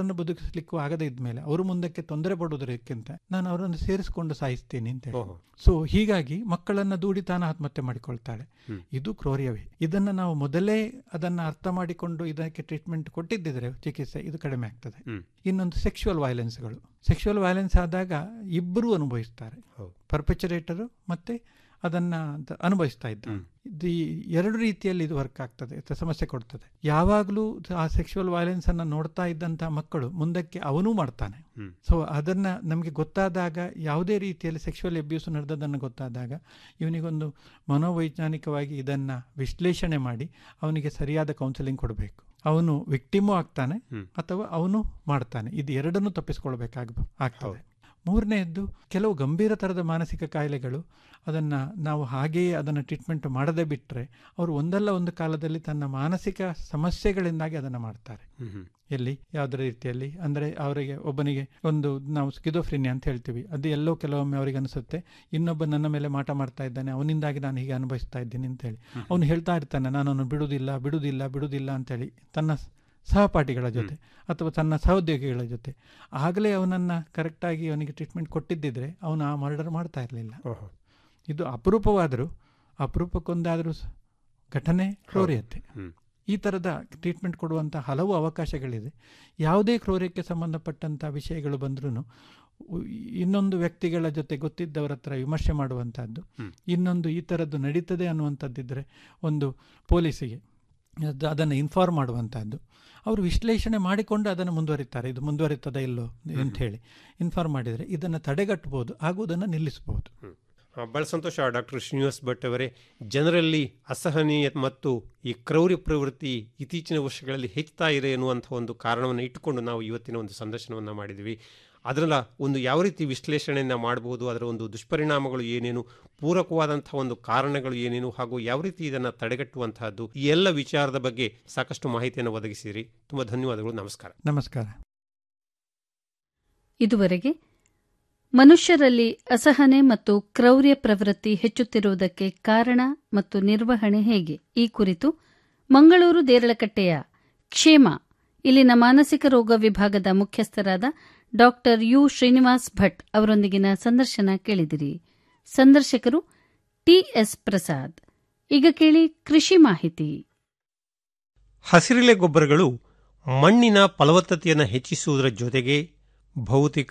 ಎದುರಿಸಲಿಕ್ಕೂ ಆಗದೇ ಇದ್ಮೇಲೆ ಅವರು ಮುಂದಕ್ಕೆ ತೊಂದರೆ ಪಡುವುದಕ್ಕಿಂತ ನಾನು ಅವರನ್ನು ಸೇರಿಸಿಕೊಂಡು ಸಾಯಿಸ್ತೀನಿ ಅಂತ ಹೇಳಿ ಓಹೋ. ಸೊ ಹೀಗಾಗಿ ಮಕ್ಕಳನ್ನ ದೂಡಿ ತಾನು ಆತ್ಮಹತ್ಯೆ ಮಾಡಿಕೊಳ್ತಾಳೆ ಹ್ಮ್. ಇದು ಕ್ರೌರ್ಯವೇ ಇದನ್ನ ನಾವು ಮೊದಲೇ ಅದನ್ನ ಅರ್ಥ ಮಾಡಿಕೊಂಡು ಇದಕ್ಕೆ ಟ್ರೀಟ್ಮೆಂಟ್ ಕೊಟ್ಟಿದ್ದಿದ್ರೆ ಚಿಕಿತ್ಸೆ ಇದು ಕಡಿಮೆ ಆಗ್ತದೆ ಹ್ಮ್. ಇನ್ನೊಂದು ಸೆಕ್ಷುವಲ್ ವೈಲೆನ್ಸ್ಗಳು ಸೆಕ್ಷುವಲ್ ವೈಲೆನ್ಸ್ ಆದಾಗ ಇಬ್ಬರು ಅನುಭವಿಸ್ತಾರೆ ಹೌದು. ಪರ್ಪಚರೇಟರು ಮತ್ತೆ ಅದನ್ನ ದ- ಅನುಭವಿಸ್ತಾ ಇದ್ದ ಇದು ಈ ಎರಡು ರೀತಿಯಲ್ಲಿ ಇದು ವರ್ಕ್ ಆಗ್ತದೆ ಅಥವಾ ಸಮಸ್ಯೆ ಕೊಡ್ತದೆ ಯಾವಾಗಲೂ ಆ ಸೆಕ್ಷುವಲ್ ವೈಲೆನ್ಸ್ ಅನ್ನ ನೋಡ್ತಾ ಇದ್ದಂತಹ ಮಕ್ಕಳು ಮುಂದಕ್ಕೆ ಅವನೂ ಮಾಡ್ತಾನೆ ಹ್ಮ್. ಸೊ ಅದನ್ನ ನಮಗೆ ಗೊತ್ತಾದಾಗ ಯಾವುದೇ ರೀತಿಯಲ್ಲಿ ಸೆಕ್ಷುವಲ್ ಅಬ್ಯೂಸ್ ನಡೆದದನ್ನು ಗೊತ್ತಾದಾಗ ಇವನಿಗೊಂದು ಮನೋವೈಜ್ಞಾನಿಕವಾಗಿ ಇದನ್ನ ವಿಶ್ಲೇಷಣೆ ಮಾಡಿ ಅವನಿಗೆ ಸರಿಯಾದ ಕೌನ್ಸಿಲಿಂಗ್ ಕೊಡಬೇಕು ಅವನು ವಿಕ್ಟಿಮು ಆಗ್ತಾನೆ ಹ್ಮ್. ಅಥವಾ ಅವನು ಮಾಡ್ತಾನೆ ಇದು ಎರಡನ್ನೂ ತಪ್ಪಿಸ್ಕೊಳ್ಬೇಕಾಗ ಆಗ್ತದೆ ಮೂರನೆಯದ್ದು ಕೆಲವು ಗಂಭೀರ ಥರದ ಮಾನಸಿಕ ಕಾಯಿಲೆಗಳು ಅದನ್ನು ನಾವು ಹಾಗೆಯೇ ಅದನ್ನು ಟ್ರೀಟ್ಮೆಂಟ್ ಮಾಡದೆ ಬಿಟ್ಟರೆ ಅವರು ಒಂದಲ್ಲ ಒಂದು ಕಾಲದಲ್ಲಿ ತನ್ನ ಮಾನಸಿಕ ಸಮಸ್ಯೆಗಳಿಂದಾಗಿ ಅದನ್ನು ಮಾಡ್ತಾರೆ ಹ್ಮ್ ಹ್ಮ್. ಎಲ್ಲಿ ಯಾವುದರ ರೀತಿಯಲ್ಲಿ ಅಂದರೆ ಅವರಿಗೆ ಒಬ್ಬನಿಗೆ ಒಂದು ನಾವು ಸ್ಕಿದೋಫ್ರಿನಿ ಅಂತ ಹೇಳ್ತೀವಿ ಅದು ಎಲ್ಲೋ ಕೆಲವೊಮ್ಮೆ ಅವರಿಗೆ ಅನಿಸುತ್ತೆ ಇನ್ನೊಬ್ಬ ನನ್ನ ಮೇಲೆ ಮಾಟ ಮಾಡ್ತಾ ಇದ್ದಾನೆ ಅವನಿಂದಾಗಿ ನಾನು ಹೀಗೆ ಅನುಭವಿಸ್ತಾ ಇದ್ದೀನಿ ಅಂತೇಳಿ ಅವನು ಹೇಳ್ತಾ ಇರ್ತಾನೆ ನಾನು ಅವನು ಬಿಡುವುದಿಲ್ಲ ಬಿಡುವುದಿಲ್ಲ ಬಿಡುವುದಿಲ್ಲ ಅಂತೇಳಿ ತನ್ನ ಸ- ಸಹಪಾಠಿಗಳ ಜೊತೆ ಅಥವಾ ತನ್ನ ಸಹೋದ್ಯೋಗಿಗಳ ಜೊತೆ ಆಗಲೇ ಅವನನ್ನು ಕರೆಕ್ಟಾಗಿ ಅವನಿಗೆ ಟ್ರೀಟ್ಮೆಂಟ್ ಕೊಟ್ಟಿದ್ದಿದ್ರೆ ಅವನು ಆ ಮರ್ಡರ್ ಮಾಡ್ತಾ ಇರಲಿಲ್ಲ ಓಹೋ. ಇದು ಅಪರೂಪವಾದರೂ ಅಪರೂಪಕ್ಕೊಂದಾದರೂ ಸ- ಘಟನೆ ಕ್ರೌರ್ಯತೆ ಹ್ಮ್. ಈ ಥರದ ಟ್ರೀಟ್ಮೆಂಟ್ ಕೊಡುವಂಥ ಹಲವು ಅವಕಾಶಗಳಿದೆ ಯಾವುದೇ ಕ್ರೌರ್ಯಕ್ಕೆ ಸಂಬಂಧಪಟ್ಟಂಥ ವಿಷಯಗಳು ಬಂದ್ರೂ ಇನ್ನೊಂದು ವ್ಯಕ್ತಿಗಳ ಜೊತೆ ಗೊತ್ತಿದ್ದವರ ಹತ್ರ ವಿಮರ್ಶೆ ಮಾಡುವಂಥದ್ದು ಹ್ಮ್. ಇನ್ನೊಂದು ಈ ಥರದ್ದು ನಡೀತದೆ ಅನ್ನುವಂಥದ್ದಿದ್ದರೆ ಒಂದು ಪೊಲೀಸಿಗೆ ಅದು ಅದನ್ನು ಇನ್ಫಾರ್ಮ್ ಮಾಡುವಂಥದ್ದು ಅವರು ವಿಶ್ಲೇಷಣೆ ಮಾಡಿಕೊಂಡು ಅದನ್ನು ಮುಂದುವರಿತಾರೆ ಇದು ಮುಂದುವರಿತದ ಇಲ್ಲೋ ಅಂತ ಹೇಳಿ ಇನ್ಫಾರ್ಮ್ ಮಾಡಿದರೆ ಇದನ್ನು ತಡೆಗಟ್ಟಬಹುದು ಆಗುವುದನ್ನು ನಿಲ್ಲಿಸಬಹುದು ಆ, ಬಹಳ ಸಂತೋಷ ಡಾಕ್ಟರ್ ಶ್ರೀನಿವಾಸ್ ಭಟ್ ಅವರೇ ಜನರಲ್ಲಿ ಅಸಹನೀಯ ಮತ್ತು ಈ ಕ್ರೌರ್ಯ ಪ್ರವೃತ್ತಿ ಇತ್ತೀಚಿನ ವರ್ಷಗಳಲ್ಲಿ ಹೆಚ್ಚುತ್ತಾ ಇದೆ ಎನ್ನುವಂಥ ಒಂದು ಕಾರಣವನ್ನು ಇಟ್ಟುಕೊಂಡು ನಾವು ಇವತ್ತಿನ ಒಂದು ಸಂದರ್ಶನವನ್ನು ಮಾಡಿದ್ವಿ ಅದರಲ್ಲ ಒಂದು ಯಾವ ರೀತಿ ವಿಶ್ಲೇಷಣೆಯನ್ನು ಮಾಡಬಹುದು ಅದರ ಒಂದು ದುಷ್ಪರಿಣಾಮಗಳು ಏನೇನು ಪೂರಕವಾದಂಥ ಒಂದು ಕಾರಣಗಳು ಏನೇನು ಹಾಗೂ ಯಾವ ರೀತಿ ಇದನ್ನು ತಡೆಗಟ್ಟುವಂತಹದ್ದು ಈ ಎಲ್ಲ ವಿಚಾರದ ಬಗ್ಗೆ ಸಾಕಷ್ಟು ಮಾಹಿತಿಯನ್ನು ಒದಗಿಸಿರಿ ತುಂಬ ಧನ್ಯವಾದಗಳು ನಮಸ್ಕಾರ ನಮಸ್ಕಾರ ಇದುವರೆಗೆ ಮನುಷ್ಯರಲ್ಲಿ ಅಸಹನೆ ಮತ್ತು ಕ್ರೌರ್ಯ ಪ್ರವೃತ್ತಿ ಹೆಚ್ಚುತ್ತಿರುವುದಕ್ಕೆ ಕಾರಣ ಮತ್ತು ನಿರ್ವಹಣೆ ಹೇಗೆ ಈ ಕುರಿತು ಮಂಗಳೂರು ದೇರಳಕಟ್ಟೆಯ ಕ್ಷೇಮ ಇಲ್ಲಿನ ಮಾನಸಿಕ ರೋಗ ವಿಭಾಗದ ಮುಖ್ಯಸ್ಥರಾದ ಡಾಕ್ಟರ್ ಯು ಶ್ರೀನಿವಾಸ್ ಭಟ್ ಅವರೊಂದಿಗಿನ ಸಂದರ್ಶನ ಕೇಳಿದಿರಿ ಸಂದರ್ಶಕರು ಟಿಎಸ್ ಪ್ರಸಾದ್ ಈಗ ಕೇಳಿ ಕೃಷಿ ಮಾಹಿತಿ ಹಸಿರೆಲೆ ಗೊಬ್ಬರಗಳು ಮಣ್ಣಿನ ಫಲವತ್ತತೆಯನ್ನು ಹೆಚ್ಚಿಸುವುದರ ಜೊತೆಗೆ ಭೌತಿಕ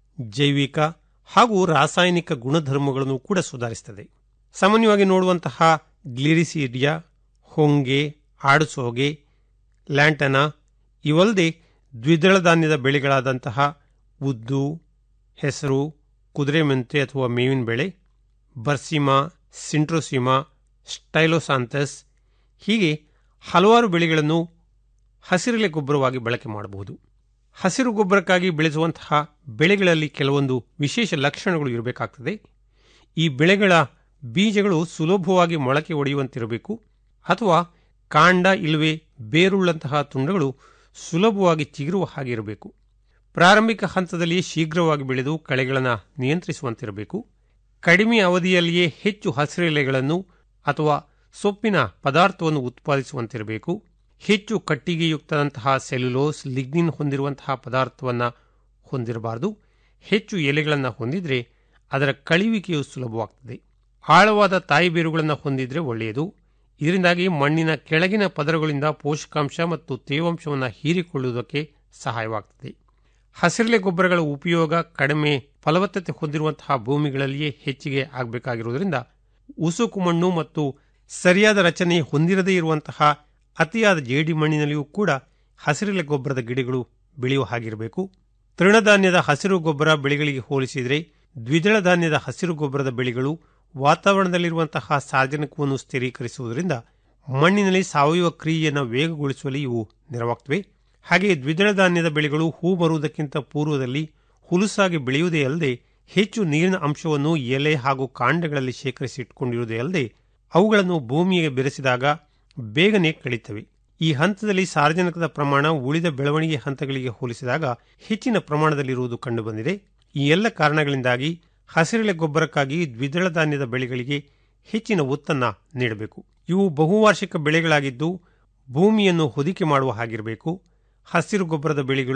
ಜೈವಿಕ ಹಾಗೂ ರಾಸಾಯನಿಕ ಗುಣಧರ್ಮಗಳನ್ನು ಕೂಡ ಸುಧಾರಿಸುತ್ತದೆ ಸಾಮಾನ್ಯವಾಗಿ ನೋಡುವಂತಹ ಗ್ಲಿರಿಸೀಡಿಯಾ ಹೊಂಗೆ ಆಡುಸೋಗೆ ಲ್ಯಾಂಟನ ಇವಲ್ಲದೆ ದ್ವಿದಳ ಧಾನ್ಯದ ಬೆಳೆಗಳಾದಂತಹ ಉದ್ದು ಹೆಸರು ಕುದುರೆ ಮೆಂತೆ ಅಥವಾ ಮೇವಿನ ಬೆಳೆ ಬರ್ಸಿಮಾ ಸಿಂಟ್ರೋಸಿಮಾ ಸ್ಟೈಲೋಸಾಂಥಸ್ ಹೀಗೆ ಹಲವಾರು ಬೆಳೆಗಳನ್ನು ಹಸಿರೆಲೆ ಗೊಬ್ಬರವಾಗಿ ಬಳಕೆ ಮಾಡಬಹುದು ಹಸಿರು ಗೊಬ್ಬರಕ್ಕಾಗಿ ಬೆಳೆಸುವಂತಹ ಬೆಳೆಗಳಲ್ಲಿ ಕೆಲವೊಂದು ವಿಶೇಷ ಲಕ್ಷಣಗಳು ಇರಬೇಕಾಗ್ತದೆ ಈ ಬೆಳೆಗಳ ಬೀಜಗಳು ಸುಲಭವಾಗಿ ಮೊಳಕೆ ಒಡೆಯುವಂತಿರಬೇಕು ಅಥವಾ ಕಾಂಡ ಇಲ್ಲವೇ ಬೇರುಳ್ಳಂತಹ ತುಂಡುಗಳು ಸುಲಭವಾಗಿ ಚಿಗುರುವ ಹಾಗಿರಬೇಕು ಪ್ರಾರಂಭಿಕ ಹಂತದಲ್ಲಿ ಶೀಘ್ರವಾಗಿ ಬೆಳೆದು ಕಳೆಗಳನ್ನು ನಿಯಂತ್ರಿಸುವಂತಿರಬೇಕು ಕಡಿಮೆ ಅವಧಿಯಲ್ಲಿಯೇ ಹೆಚ್ಚು ಹಸಿರೆಲೆಗಳನ್ನು ಅಥವಾ ಸೊಪ್ಪಿನ ಪದಾರ್ಥವನ್ನು ಉತ್ಪಾದಿಸುವಂತಿರಬೇಕು ಹೆಚ್ಚು ಕಟ್ಟಿಗೆಯುಕ್ತದಂತಹ ಸೆಲ್ಯುಲೋಸ್ ಲಿಗ್ನಿನ್ ಹೊಂದಿರುವಂತಹ ಪದಾರ್ಥವನ್ನು ಹೊಂದಿರಬಾರದು ಹೆಚ್ಚು ಎಲೆಗಳನ್ನು ಹೊಂದಿದರೆ ಅದರ ಕಳಿವಿಕೆಯು ಸುಲಭವಾಗ್ತದೆ ಆಳವಾದ ತಾಯಿ ಬೇರುಗಳನ್ನು ಹೊಂದಿದರೆ ಒಳ್ಳೆಯದು ಇದರಿಂದಾಗಿ ಮಣ್ಣಿನ ಕೆಳಗಿನ ಪದರಗಳಿಂದ ಪೋಷಕಾಂಶ ಮತ್ತು ತೇವಾಂಶವನ್ನು ಹೀರಿಕೊಳ್ಳುವುದಕ್ಕೆ ಸಹಾಯವಾಗ್ತದೆ ಹಸಿರೆಲೆ ಗೊಬ್ಬರಗಳ ಉಪಯೋಗ ಕಡಿಮೆ ಫಲವತ್ತತೆ ಹೊಂದಿರುವಂತಹ ಭೂಮಿಗಳಲ್ಲಿಯೇ ಹೆಚ್ಚಿಗೆ ಆಗಬೇಕಾಗಿರುವುದರಿಂದ ಉಸುಕು ಮಣ್ಣು ಮತ್ತು ಸರಿಯಾದ ರಚನೆ ಹೊಂದಿರದೇ ಇರುವಂತಹ ಅತಿಯಾದ ಜೇಡಿ ಮಣ್ಣಿನಲ್ಲಿಯೂ ಕೂಡ ಹಸಿರೆಲೆ ಗೊಬ್ಬರದ ಗಿಡಗಳು ಬೆಳೆಯುವ ಹಾಗಿರಬೇಕು ತೃಣಧಾನ್ಯದ ಹಸಿರು ಗೊಬ್ಬರ ಬೆಳೆಗಳಿಗೆ ಹೋಲಿಸಿದರೆ ದ್ವಿದಳ ಧಾನ್ಯದ ಹಸಿರು ಗೊಬ್ಬರದ ಬೆಳೆಗಳು ವಾತಾವರಣದಲ್ಲಿರುವಂತಹ ಸಾರ್ವಜನಿಕವನ್ನು ಸ್ಥಿರೀಕರಿಸುವುದರಿಂದ ಮಣ್ಣಿನಲ್ಲಿ ಸಾವಯವ ಕ್ರಿಯೆಯನ್ನು ವೇಗಗೊಳಿಸುವಲ್ಲಿ ಇವು ನೆರವಾಗ್ತವೆ ಹಾಗೆಯೇ ದ್ವಿದಳ ಧಾನ್ಯದ ಬೆಳೆಗಳು ಹೂ ಬರುವುದಕ್ಕಿಂತ ಪೂರ್ವದಲ್ಲಿ ಹುಲುಸಾಗಿ ಬೆಳೆಯುವುದೇ ಅಲ್ಲದೆ ಹೆಚ್ಚು ನೀರಿನ ಅಂಶವನ್ನು ಎಲೆ ಹಾಗೂ ಕಾಂಡಗಳಲ್ಲಿ ಶೇಖರಿಸಿ ಇಟ್ಟುಕೊಂಡಿರುವುದೇ ಅಲ್ಲದೆ ಅವುಗಳನ್ನು ಭೂಮಿಗೆ ಬೆರೆಸಿದಾಗ ಬೇಗನೆ ಕಳೀತವೆ ಈ ಹಂತದಲ್ಲಿ ಸಾರ್ವಜನಿಕದ ಪ್ರಮಾಣ ಉಳಿದ ಬೆಳವಣಿಗೆ ಹಂತಗಳಿಗೆ ಹೋಲಿಸಿದಾಗ ಹೆಚ್ಚಿನ ಪ್ರಮಾಣದಲ್ಲಿರುವುದು ಕಂಡುಬಂದಿದೆ ಈ ಎಲ್ಲ ಕಾರಣಗಳಿಂದಾಗಿ ಹಸಿರೆಲೆ ಗೊಬ್ಬರಕ್ಕಾಗಿ ದ್ವಿದಳ ಧಾನ್ಯದ ಬೆಳೆಗಳಿಗೆ ಹೆಚ್ಚಿನ ಒತ್ತನ್ನು ನೀಡಬೇಕು ಇವು ಬಹುವಾರ್ಷಿಕ ಬೆಳೆಗಳಾಗಿದ್ದು ಭೂಮಿಯನ್ನು ಹೊದಿಕೆ ಮಾಡುವ ಹಾಗಿರಬೇಕು ಹಸಿರು ಗೊಬ್ಬರದ ಬೆಳೆಗಳು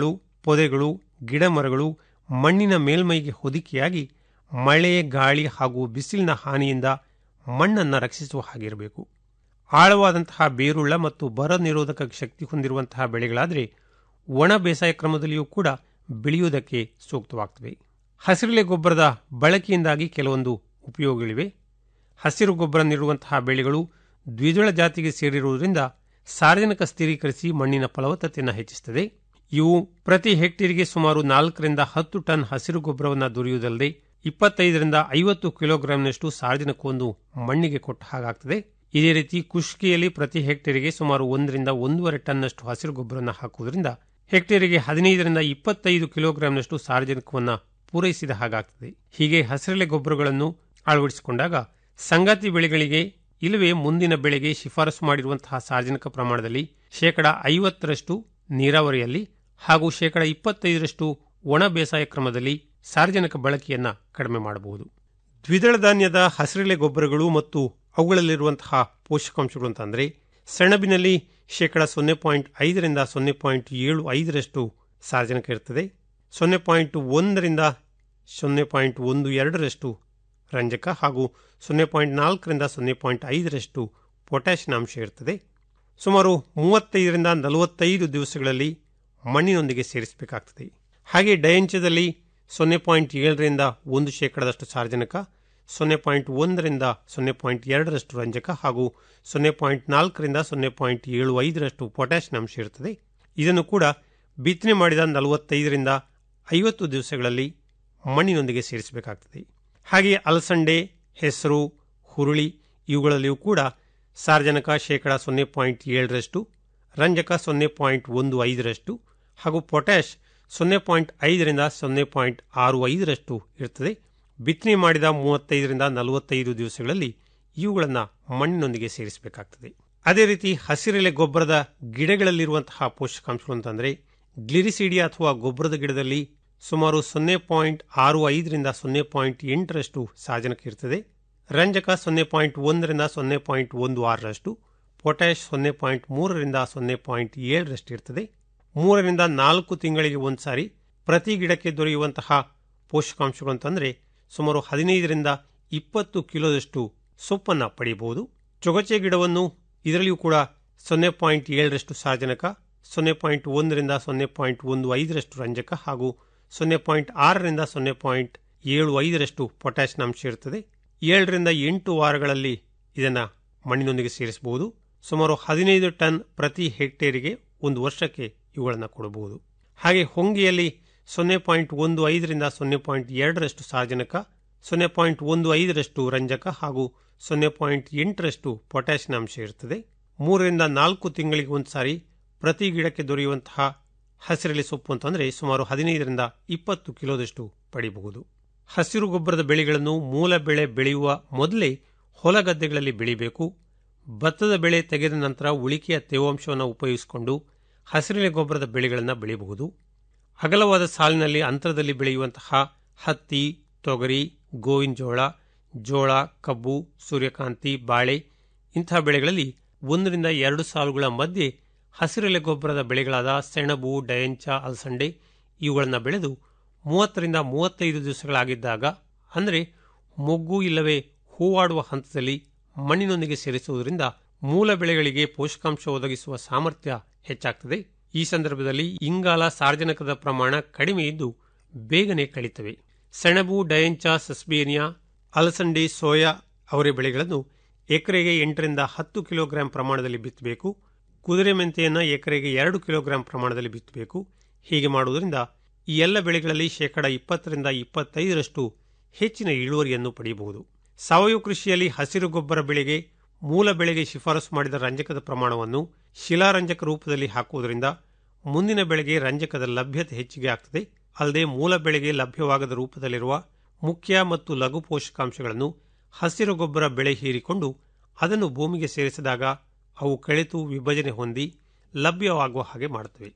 ಪೊದೆಗಳು ಗಿಡ ಮರಗಳು ಮಣ್ಣಿನ ಮೇಲ್ಮೈಗೆ ಹೊದಿಕೆಯಾಗಿ ಮಳೆ ಗಾಳಿ ಹಾಗೂ ಬಿಸಿಲಿನ ಹಾನಿಯಿಂದ ಮಣ್ಣನ್ನು ರಕ್ಷಿಸುವ ಹಾಗಿರಬೇಕು ಆಳವಾದಂತಹ ಬೇರುಳ್ಳ ಮತ್ತು ಬರ ನಿರೋಧಕ ಶಕ್ತಿ ಹೊಂದಿರುವಂತಹ ಬೆಳೆಗಳಾದರೆ ಒಣ ಬೇಸಾಯ ಕ್ರಮದಲ್ಲಿಯೂ ಕೂಡ ಬೆಳೆಯುವುದಕ್ಕೆ ಸೂಕ್ತವಾಗ್ತವೆ ಹಸಿರೆಲೆ ಗೊಬ್ಬರದ ಬಳಕೆಯಿಂದಾಗಿ ಕೆಲವೊಂದು ಉಪಯೋಗಗಳಿವೆ ಹಸಿರು ಗೊಬ್ಬರ ನೀಡುವಂತಹ ಬೆಳೆಗಳು ದ್ವಿದಳ ಜಾತಿಗೆ ಸೇರಿರುವುದರಿಂದ ಸಾರ್ವಜನಿಕ ಸ್ಥಿರೀಕರಿಸಿ ಮಣ್ಣಿನ ಫಲವತ್ತತೆಯನ್ನು ಹೆಚ್ಚಿಸುತ್ತದೆ ಇವು ಪ್ರತಿ ಹೆಕ್ಟೇರಿಗೆ ಸುಮಾರು ನಾಲ್ಕರಿಂದ ಹತ್ತು ಟನ್ ಹಸಿರು ಗೊಬ್ಬರವನ್ನು ದೊರೆಯುವುದಲ್ಲದೆ ಇಪ್ಪತ್ತೈದರಿಂದ ಐವತ್ತು ಕಿಲೋಗ್ರಾಂನಷ್ಟು ಸಾರ್ವಜನಿಕವೊಂದು ಮಣ್ಣಿಗೆ ಕೊಟ್ಟ ಹಾಗಾಗ್ತದೆ ಇದೇ ರೀತಿ ಕುಷ್ಕಿಯಲ್ಲಿ ಪ್ರತಿ ಹೆಕ್ಟೇರಿಗೆ ಸುಮಾರು ಒಂದರಿಂದ ಒಂದೂವರೆ ಟನ್ನಷ್ಟು ಹಸಿರು ಗೊಬ್ಬರವನ್ನು ಹಾಕುವುದರಿಂದ ಹೆಕ್ಟೇರಿಗೆ ಹದಿನೈದರಿಂದ ಇಪ್ಪತ್ತೈದು ಕಿಲೋಗ್ರಾಂನಷ್ಟು ಸಾರ್ವಜನಿಕವನ್ನು ಪೂರೈಸಿದ ಹಾಗಾಗ್ತದೆ ಹೀಗೆ ಹಸಿರೆಲೆ ಗೊಬ್ಬರಗಳನ್ನು ಅಳವಡಿಸಿಕೊಂಡಾಗ ಸಂಗಾತಿ ಬೆಳೆಗಳಿಗೆ ಇಲ್ಲವೇ ಮುಂದಿನ ಬೆಳೆಗೆ ಶಿಫಾರಸು ಮಾಡಿರುವಂತಹ ಸಾರ್ವಜನಿಕ ಪ್ರಮಾಣದಲ್ಲಿ ಶೇಕಡ ಐವತ್ತರಷ್ಟು ನೀರಾವರಿಯಲ್ಲಿ ಹಾಗೂ ಶೇಕಡ ಇಪ್ಪತ್ತೈದರಷ್ಟು ಒಣ ಬೇಸಾಯ ಕ್ರಮದಲ್ಲಿ ಸಾರ್ವಜನಿಕ ಬಳಕೆಯನ್ನ ಕಡಿಮೆ ಮಾಡಬಹುದು ದ್ವಿದಳ ಧಾನ್ಯದ ಹಸಿರೆಲೆ ಗೊಬ್ಬರಗಳು ಮತ್ತು ಅವುಗಳಲ್ಲಿರುವಂತಹ ಪೋಷಕಾಂಶಗಳು ಅಂತಂದರೆ ಸೆಣಬಿನಲ್ಲಿ ಶೇಕಡ ಸೊನ್ನೆ ಪಾಯಿಂಟ್ ಐದರಿಂದ ಸೊನ್ನೆ ಪಾಯಿಂಟ್ ಏಳು ಐದರಷ್ಟು ಸಾರ್ವಜನಿಕ ಇರ್ತದೆ ಸೊನ್ನೆ ಪಾಯಿಂಟ್ ಒಂದರಿಂದ ಸೊನ್ನೆ ಪಾಯಿಂಟ್ ಒಂದು ಎರಡರಷ್ಟು ರಂಜಕ ಹಾಗೂ ಸೊನ್ನೆ ಪಾಯಿಂಟ್ ನಾಲ್ಕರಿಂದ ಸೊನ್ನೆ ಪಾಯಿಂಟ್ ಐದರಷ್ಟು ಪೊಟ್ಯಾಷಿಯಂ ಅಂಶ ಇರ್ತದೆ ಸುಮಾರು ಮೂವತ್ತೈದರಿಂದ ನಲವತ್ತೈದು ದಿವಸಗಳಲ್ಲಿ ಮಣ್ಣಿನೊಂದಿಗೆ ಸೇರಿಸಬೇಕಾಗ್ತದೆ ಹಾಗೆ ಡಯಂಚದಲ್ಲಿ ಸೊನ್ನೆ ಪಾಯಿಂಟ್ ಏಳರಿಂದ ಒಂದು ಶೇಕಡದಷ್ಟು ಸಾರ್ವಜನಿಕ ಸೊನ್ನೆ ಪಾಯಿಂಟ್ ಒಂದರಿಂದ ಸೊನ್ನೆ ಪಾಯಿಂಟ್ ಎರಡರಷ್ಟು ರಂಜಕ ಹಾಗೂ ಸೊನ್ನೆ ಪಾಯಿಂಟ್ ನಾಲ್ಕರಿಂದ ಸೊನ್ನೆ ಪಾಯಿಂಟ್ ಏಳು ಐದರಷ್ಟು ಪೊಟ್ಯಾಷಿಯಂ ಅಂಶ ಇರುತ್ತದೆ ಇದನ್ನು ಕೂಡ ಬಿತ್ತನೆ ಮಾಡಿದ ನಲವತ್ತೈದರಿಂದ ಐವತ್ತು ದಿವಸಗಳಲ್ಲಿ ಮಣ್ಣಿನೊಂದಿಗೆ ಸೇರಿಸಬೇಕಾಗ್ತದೆ ಹಾಗೆಯೇ ಅಲಸಂಡೆ ಹೆಸರು ಹುರುಳಿ ಇವುಗಳಲ್ಲಿಯೂ ಕೂಡ ಸಾರ್ವಜನಿಕ ಶೇಕಡ ಸೊನ್ನೆ ಪಾಯಿಂಟ್ ಏಳರಷ್ಟು ರಂಜಕ ಸೊನ್ನೆ ಪಾಯಿಂಟ್ ಒಂದು ಐದರಷ್ಟು ಹಾಗೂ ಪೊಟ್ಯಾಷ್ ಸೊನ್ನೆ ಪಾಯಿಂಟ್ ಐದರಿಂದ ಸೊನ್ನೆ ಪಾಯಿಂಟ್ ಆರು ಐದರಷ್ಟು ಇರ್ತದೆ ಬಿತ್ತನೆ ಮಾಡಿದ ಮೂವತ್ತೈದರಿಂದ ನಲವತ್ತೈದು ದಿವಸಗಳಲ್ಲಿ ಇವುಗಳನ್ನು ಮಣ್ಣಿನೊಂದಿಗೆ ಸೇರಿಸಬೇಕಾಗ್ತದೆ ಅದೇ ರೀತಿ ಹಸಿರೆಲೆ ಗೊಬ್ಬರದ ಗಿಡಗಳಲ್ಲಿರುವಂತಹ ಪೋಷಕಾಂಶಗಳು ಅಂತಂದರೆ ಗ್ಲಿರಿಸಿಡಿಯಾ ಅಥವಾ ಗೊಬ್ಬರದ ಗಿಡದಲ್ಲಿ ಸುಮಾರು ಸೊನ್ನೆ ಪಾಯಿಂಟ್ ಆರು ಐದರಿಂದ ಸೊನ್ನೆ ಪಾಯಿಂಟ್ ಎಂಟರಷ್ಟು ಸಾರ್ವಜನಿಕ ಇರ್ತದೆ ರಂಜಕ ಸೊನ್ನೆ ಪಾಯಿಂಟ್ ಒಂದರಿಂದ ಸೊನ್ನೆ ಪಾಯಿಂಟ್ ಒಂದು ಆರರಷ್ಟು ಪೊಟ್ಯಾಷ್ ಸೊನ್ನೆ ಪಾಯಿಂಟ್ ಮೂರರಿಂದ ಸೊನ್ನೆ ಪಾಯಿಂಟ್ ಏಳರಷ್ಟು ಇರ್ತದೆ ಮೂರರಿಂದ ನಾಲ್ಕು ತಿಂಗಳಿಗೆ ಒಂದು ಸಾರಿ ಪ್ರತಿ ಗಿಡಕ್ಕೆ ದೊರೆಯುವಂತಹ ಪೋಷಕಾಂಶಗಳು ಅಂತಂದರೆ ಸುಮಾರು ಹದಿನೈದರಿಂದ ಇಪ್ಪತ್ತು ಕಿಲೋದಷ್ಟು ಸೊಪ್ಪನ್ನು ಪಡೆಯಬಹುದು ಚೊಗಚೆ ಗಿಡವನ್ನು ಇದರಲ್ಲಿಯೂ ಕೂಡ ಸೊನ್ನೆ ಪಾಯಿಂಟ್ ಏಳರಷ್ಟು ಸಾರ್ವಜನಿಕ ಸೊನ್ನೆ ಪಾಯಿಂಟ್ ಒಂದರಿಂದ ಸೊನ್ನೆ ಪಾಯಿಂಟ್ ಒಂದು ಐದರಷ್ಟು ರಂಜಕ ಹಾಗೂ ಸೊನ್ನೆ ಪಾಯಿಂಟ್ ಆರರಿಂದ ಸೊನ್ನೆ ಪಾಯಿಂಟ್ ಏಳು ಐದರಷ್ಟು ಪೊಟ್ಯಾಷಿಯಂ ಅಂಶ ಇರುತ್ತದೆ ಏಳರಿಂದ ಎಂಟು ವಾರಗಳಲ್ಲಿ ಇದನ್ನು ಮಣ್ಣಿನೊಂದಿಗೆ ಸೇರಿಸಬಹುದು ಸುಮಾರು ಹದಿನೈದು ಟನ್ ಪ್ರತಿ ಹೆಕ್ಟೇರಿಗೆ ಒಂದು ವರ್ಷಕ್ಕೆ ಇವುಗಳನ್ನು ಕೊಡಬಹುದು ಹಾಗೆ ಹೊಂಗೆಯಲ್ಲಿ ಸೊನ್ನೆ ಪಾಯಿಂಟ್ ಒಂದು ಐದರಿಂದ ಸೊನ್ನೆ ಪಾಯಿಂಟ್ ಎರಡರಷ್ಟು ಸಾರ್ವಜನಿಕ ಸೊನ್ನೆ ಪಾಯಿಂಟ್ ಒಂದು ಐದರಷ್ಟು ರಂಜಕ ಹಾಗೂ ಸೊನ್ನೆ ಪಾಯಿಂಟ್ ಎಂಟರಷ್ಟು ಪೊಟ್ಯಾಷಿಯಂ ಅಂಶ ಇರುತ್ತದೆ ಮೂರರಿಂದ ನಾಲ್ಕು ತಿಂಗಳಿಗೆ ಒಂದು ಸಾರಿ ಪ್ರತಿ ಗಿಡಕ್ಕೆ ದೊರೆಯುವಂತಹ ಹಸಿರೆಲೆ ಸೊಪ್ಪು ಅಂತಂದರೆ ಸುಮಾರು ಹದಿನೈದರಿಂದ ಇಪ್ಪತ್ತು ಕಿಲೋದಷ್ಟು ಪಡೆಯಬಹುದು ಹಸಿರು ಗೊಬ್ಬರದ ಬೆಳೆಗಳನ್ನು ಮೂಲ ಬೆಳೆ ಬೆಳೆಯುವ ಮೊದಲೇ ಹೊಲ ಗದ್ದೆಗಳಲ್ಲಿ ಬೆಳಿಬೇಕು ಭತ್ತದ ಬೆಳೆ ತೆಗೆದ ನಂತರ ಉಳಿಕೆಯ ತೇವಾಂಶವನ್ನು ಉಪಯೋಗಿಸಿಕೊಂಡು ಹಸಿರೆಲೆ ಗೊಬ್ಬರದ ಬೆಳೆಗಳನ್ನು ಬೆಳೆಯಬಹುದು ಅಗಲವಾದ ಸಾಲಿನಲ್ಲಿ ಅಂತರದಲ್ಲಿ ಬೆಳೆಯುವಂತಹ ಹತ್ತಿ ತೊಗರಿ ಗೋವಿನ ಜೋಳ ಜೋಳ ಕಬ್ಬು ಸೂರ್ಯಕಾಂತಿ ಬಾಳೆ ಇಂತಹ ಬೆಳೆಗಳಲ್ಲಿ ಒಂದರಿಂದ ಎರಡು ಸಾಲುಗಳ ಮಧ್ಯೆ ಹಸಿರೆಲೆ ಗೊಬ್ಬರದ ಬೆಳೆಗಳಾದ ಸೆಣಬು ಡಯಂಚ ಅಲಸಂಡೆ ಇವುಗಳನ್ನು ಬೆಳೆದು ಮೂವತ್ತರಿಂದ ಮೂವತ್ತೈದು ದಿವಸಗಳಾಗಿದ್ದಾಗ ಅಂದರೆ ಮೊಗ್ಗು ಇಲ್ಲವೇ ಹೂವಾಡುವ ಹಂತದಲ್ಲಿ ಮಣ್ಣಿನೊಂದಿಗೆ ಸೇರಿಸುವುದರಿಂದ ಮೂಲ ಬೆಳೆಗಳಿಗೆ ಪೋಷಕಾಂಶ ಒದಗಿಸುವ ಸಾಮರ್ಥ್ಯ ಹೆಚ್ಚಾಗ್ತದೆ ಈ ಸಂದರ್ಭದಲ್ಲಿ ಇಂಗಾಲ ಸಾರ್ವಜನಿಕದ ಪ್ರಮಾಣ ಕಡಿಮೆ ಇದ್ದು ಬೇಗನೆ ಕಳೀತವೆ ಸೆಣಬು ಡಯಂಚ ಸಸ್ಬೇನಿಯಾ ಅಲಸಂಡೆ ಸೋಯಾ ಅವರೆ ಬೆಳೆಗಳನ್ನು ಎಕರೆಗೆ ಎಂಟರಿಂದ ಹತ್ತು ಕಿಲೋಗ್ರಾಂ ಪ್ರಮಾಣದಲ್ಲಿ ಬಿತ್ತಬೇಕು ಕುದುರೆ ಮೆಂತೆಯನ್ನು ಎಕರೆಗೆ ಎರಡು ಕಿಲೋಗ್ರಾಂ ಪ್ರಮಾಣದಲ್ಲಿ ಬಿತ್ತಬೇಕು ಹೀಗೆ ಮಾಡುವುದರಿಂದ ಈ ಎಲ್ಲ ಬೆಳೆಗಳಲ್ಲಿ ಶೇಕಡ ಇಪ್ಪತ್ತರಿಂದ ಇಪ್ಪತ್ತೈದರಷ್ಟು ಹೆಚ್ಚಿನ ಇಳುವರಿಯನ್ನು ಪಡೆಯಬಹುದು ಸಾವಯವ ಕೃಷಿಯಲ್ಲಿ ಹಸಿರು ಗೊಬ್ಬರ ಬೆಳೆಗೆ ಮೂಲ ಬೆಳೆಗೆ ಶಿಫಾರಸು ಮಾಡಿದ ರಂಜಕದ ಪ್ರಮಾಣವನ್ನು ಶಿಲಾರಂಜಕ ರೂಪದಲ್ಲಿ ಹಾಕುವುದರಿಂದ ಮುಂದಿನ ಬೆಳೆಗೆ ರಂಜಕದ ಲಭ್ಯತೆ ಹೆಚ್ಚಿಗೆ ಆಗ್ತದೆ ಅಲ್ಲದೆ ಮೂಲ ಬೆಳೆಗೆ ಲಭ್ಯವಾಗದ ರೂಪದಲ್ಲಿರುವ ಮುಖ್ಯ ಮತ್ತು ಲಘು ಪೋಷಕಾಂಶಗಳನ್ನು ಹಸಿರು ಗೊಬ್ಬರ ಬೆಳೆ ಹೀರಿಕೊಂಡು ಅದನ್ನು ಭೂಮಿಗೆ ಸೇರಿಸಿದಾಗ ಅವು ಕಳೆತು ವಿಭಜನೆ ಹೊಂದಿ ಲಭ್ಯವಾಗುವ ಹಾಗೆ ಮಾಡುತ್ತವೆ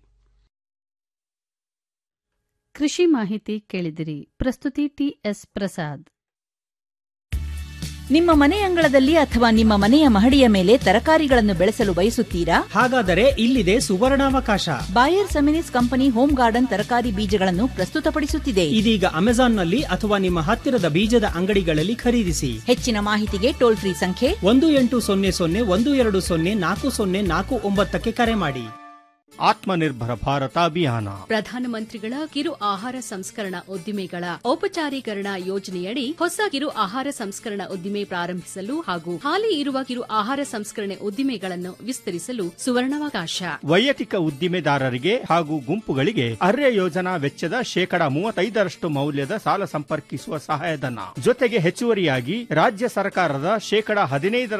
ಕೃಷಿ ಮಾಹಿತಿ ಕೇಳಿದಿರಿ ಪ್ರಸ್ತುತಿ ಟಿಎಸ್ ಪ್ರಸಾದ್ ನಿಮ್ಮ ಮನೆ ಅಂಗಳದಲ್ಲಿ ಅಥವಾ ನಿಮ್ಮ ಮನೆಯ ಮಹಡಿಯ ಮೇಲೆ ತರಕಾರಿಗಳನ್ನು ಬೆಳೆಸಲು ಬಯಸುತ್ತೀರಾ ಹಾಗಾದರೆ ಇಲ್ಲಿದೆ ಸುವರ್ಣಾವಕಾಶ Bayer Seminis company home garden ತರಕಾರಿ ಬೀಜಗಳನ್ನು ಪ್ರಸ್ತುತಪಡಿಸುತ್ತಿದೆ ಇದೀಗ ಅಮೆಜಾನ್ನಲ್ಲಿ ಅಥವಾ ನಿಮ್ಮ ಹತ್ತಿರದ ಬೀಜದ ಅಂಗಡಿಗಳಲ್ಲಿ ಖರೀದಿಸಿ ಹೆಚ್ಚಿನ ಮಾಹಿತಿಗೆ ಟೋಲ್ ಫ್ರೀ ಸಂಖ್ಯೆ ಒಂದು ಎಂಟು ಸೊನ್ನೆ ಸೊನ್ನೆ ಒಂದು ಎರಡು ಸೊನ್ನೆ ನಾಲ್ಕು ಸೊನ್ನೆ ನಾಲ್ಕು ಒಂಬತ್ತಕ್ಕೆ ಕರೆ ಮಾಡಿ ಆತ್ಮನಿರ್ಭರ ಭಾರತ ಅಭಿಯಾನ ಪ್ರಧಾನಮಂತ್ರಿಗಳ ಕಿರು ಆಹಾರ ಸಂಸ್ಕರಣಾ ಉದ್ದಿಮೆಗಳ ಔಪಚಾರೀಕರಣ ಯೋಜನೆಯಡಿ ಹೊಸ ಕಿರು ಆಹಾರ ಸಂಸ್ಕರಣಾ ಉದ್ದಿಮೆ ಪ್ರಾರಂಭಿಸಲು ಹಾಗೂ ಹಾಲಿ ಇರುವ ಕಿರು ಆಹಾರ ಸಂಸ್ಕರಣೆ ಉದ್ದಿಮೆಗಳನ್ನು ವಿಸ್ತರಿಸಲು ಸುವರ್ಣಾವಕಾಶ ವೈಯಕ್ತಿಕ ಉದ್ದಿಮೆದಾರರಿಗೆ ಹಾಗೂ ಗುಂಪುಗಳಿಗೆ ಅರ್ಯ ಯೋಜನಾ ವೆಚ್ಚದ ಶೇಕಡಾ ಮೂವತ್ತೈದರಷ್ಟು ಮೌಲ್ಯದ ಸಾಲ ಸಂಪರ್ಕಿಸುವ ಸಹಾಯಧನ ಜೊತೆಗೆ ಹೆಚ್ಚುವರಿಯಾಗಿ ರಾಜ್ಯ ಸರ್ಕಾರದ ಶೇಕಡಾ ಹದಿನೈದರ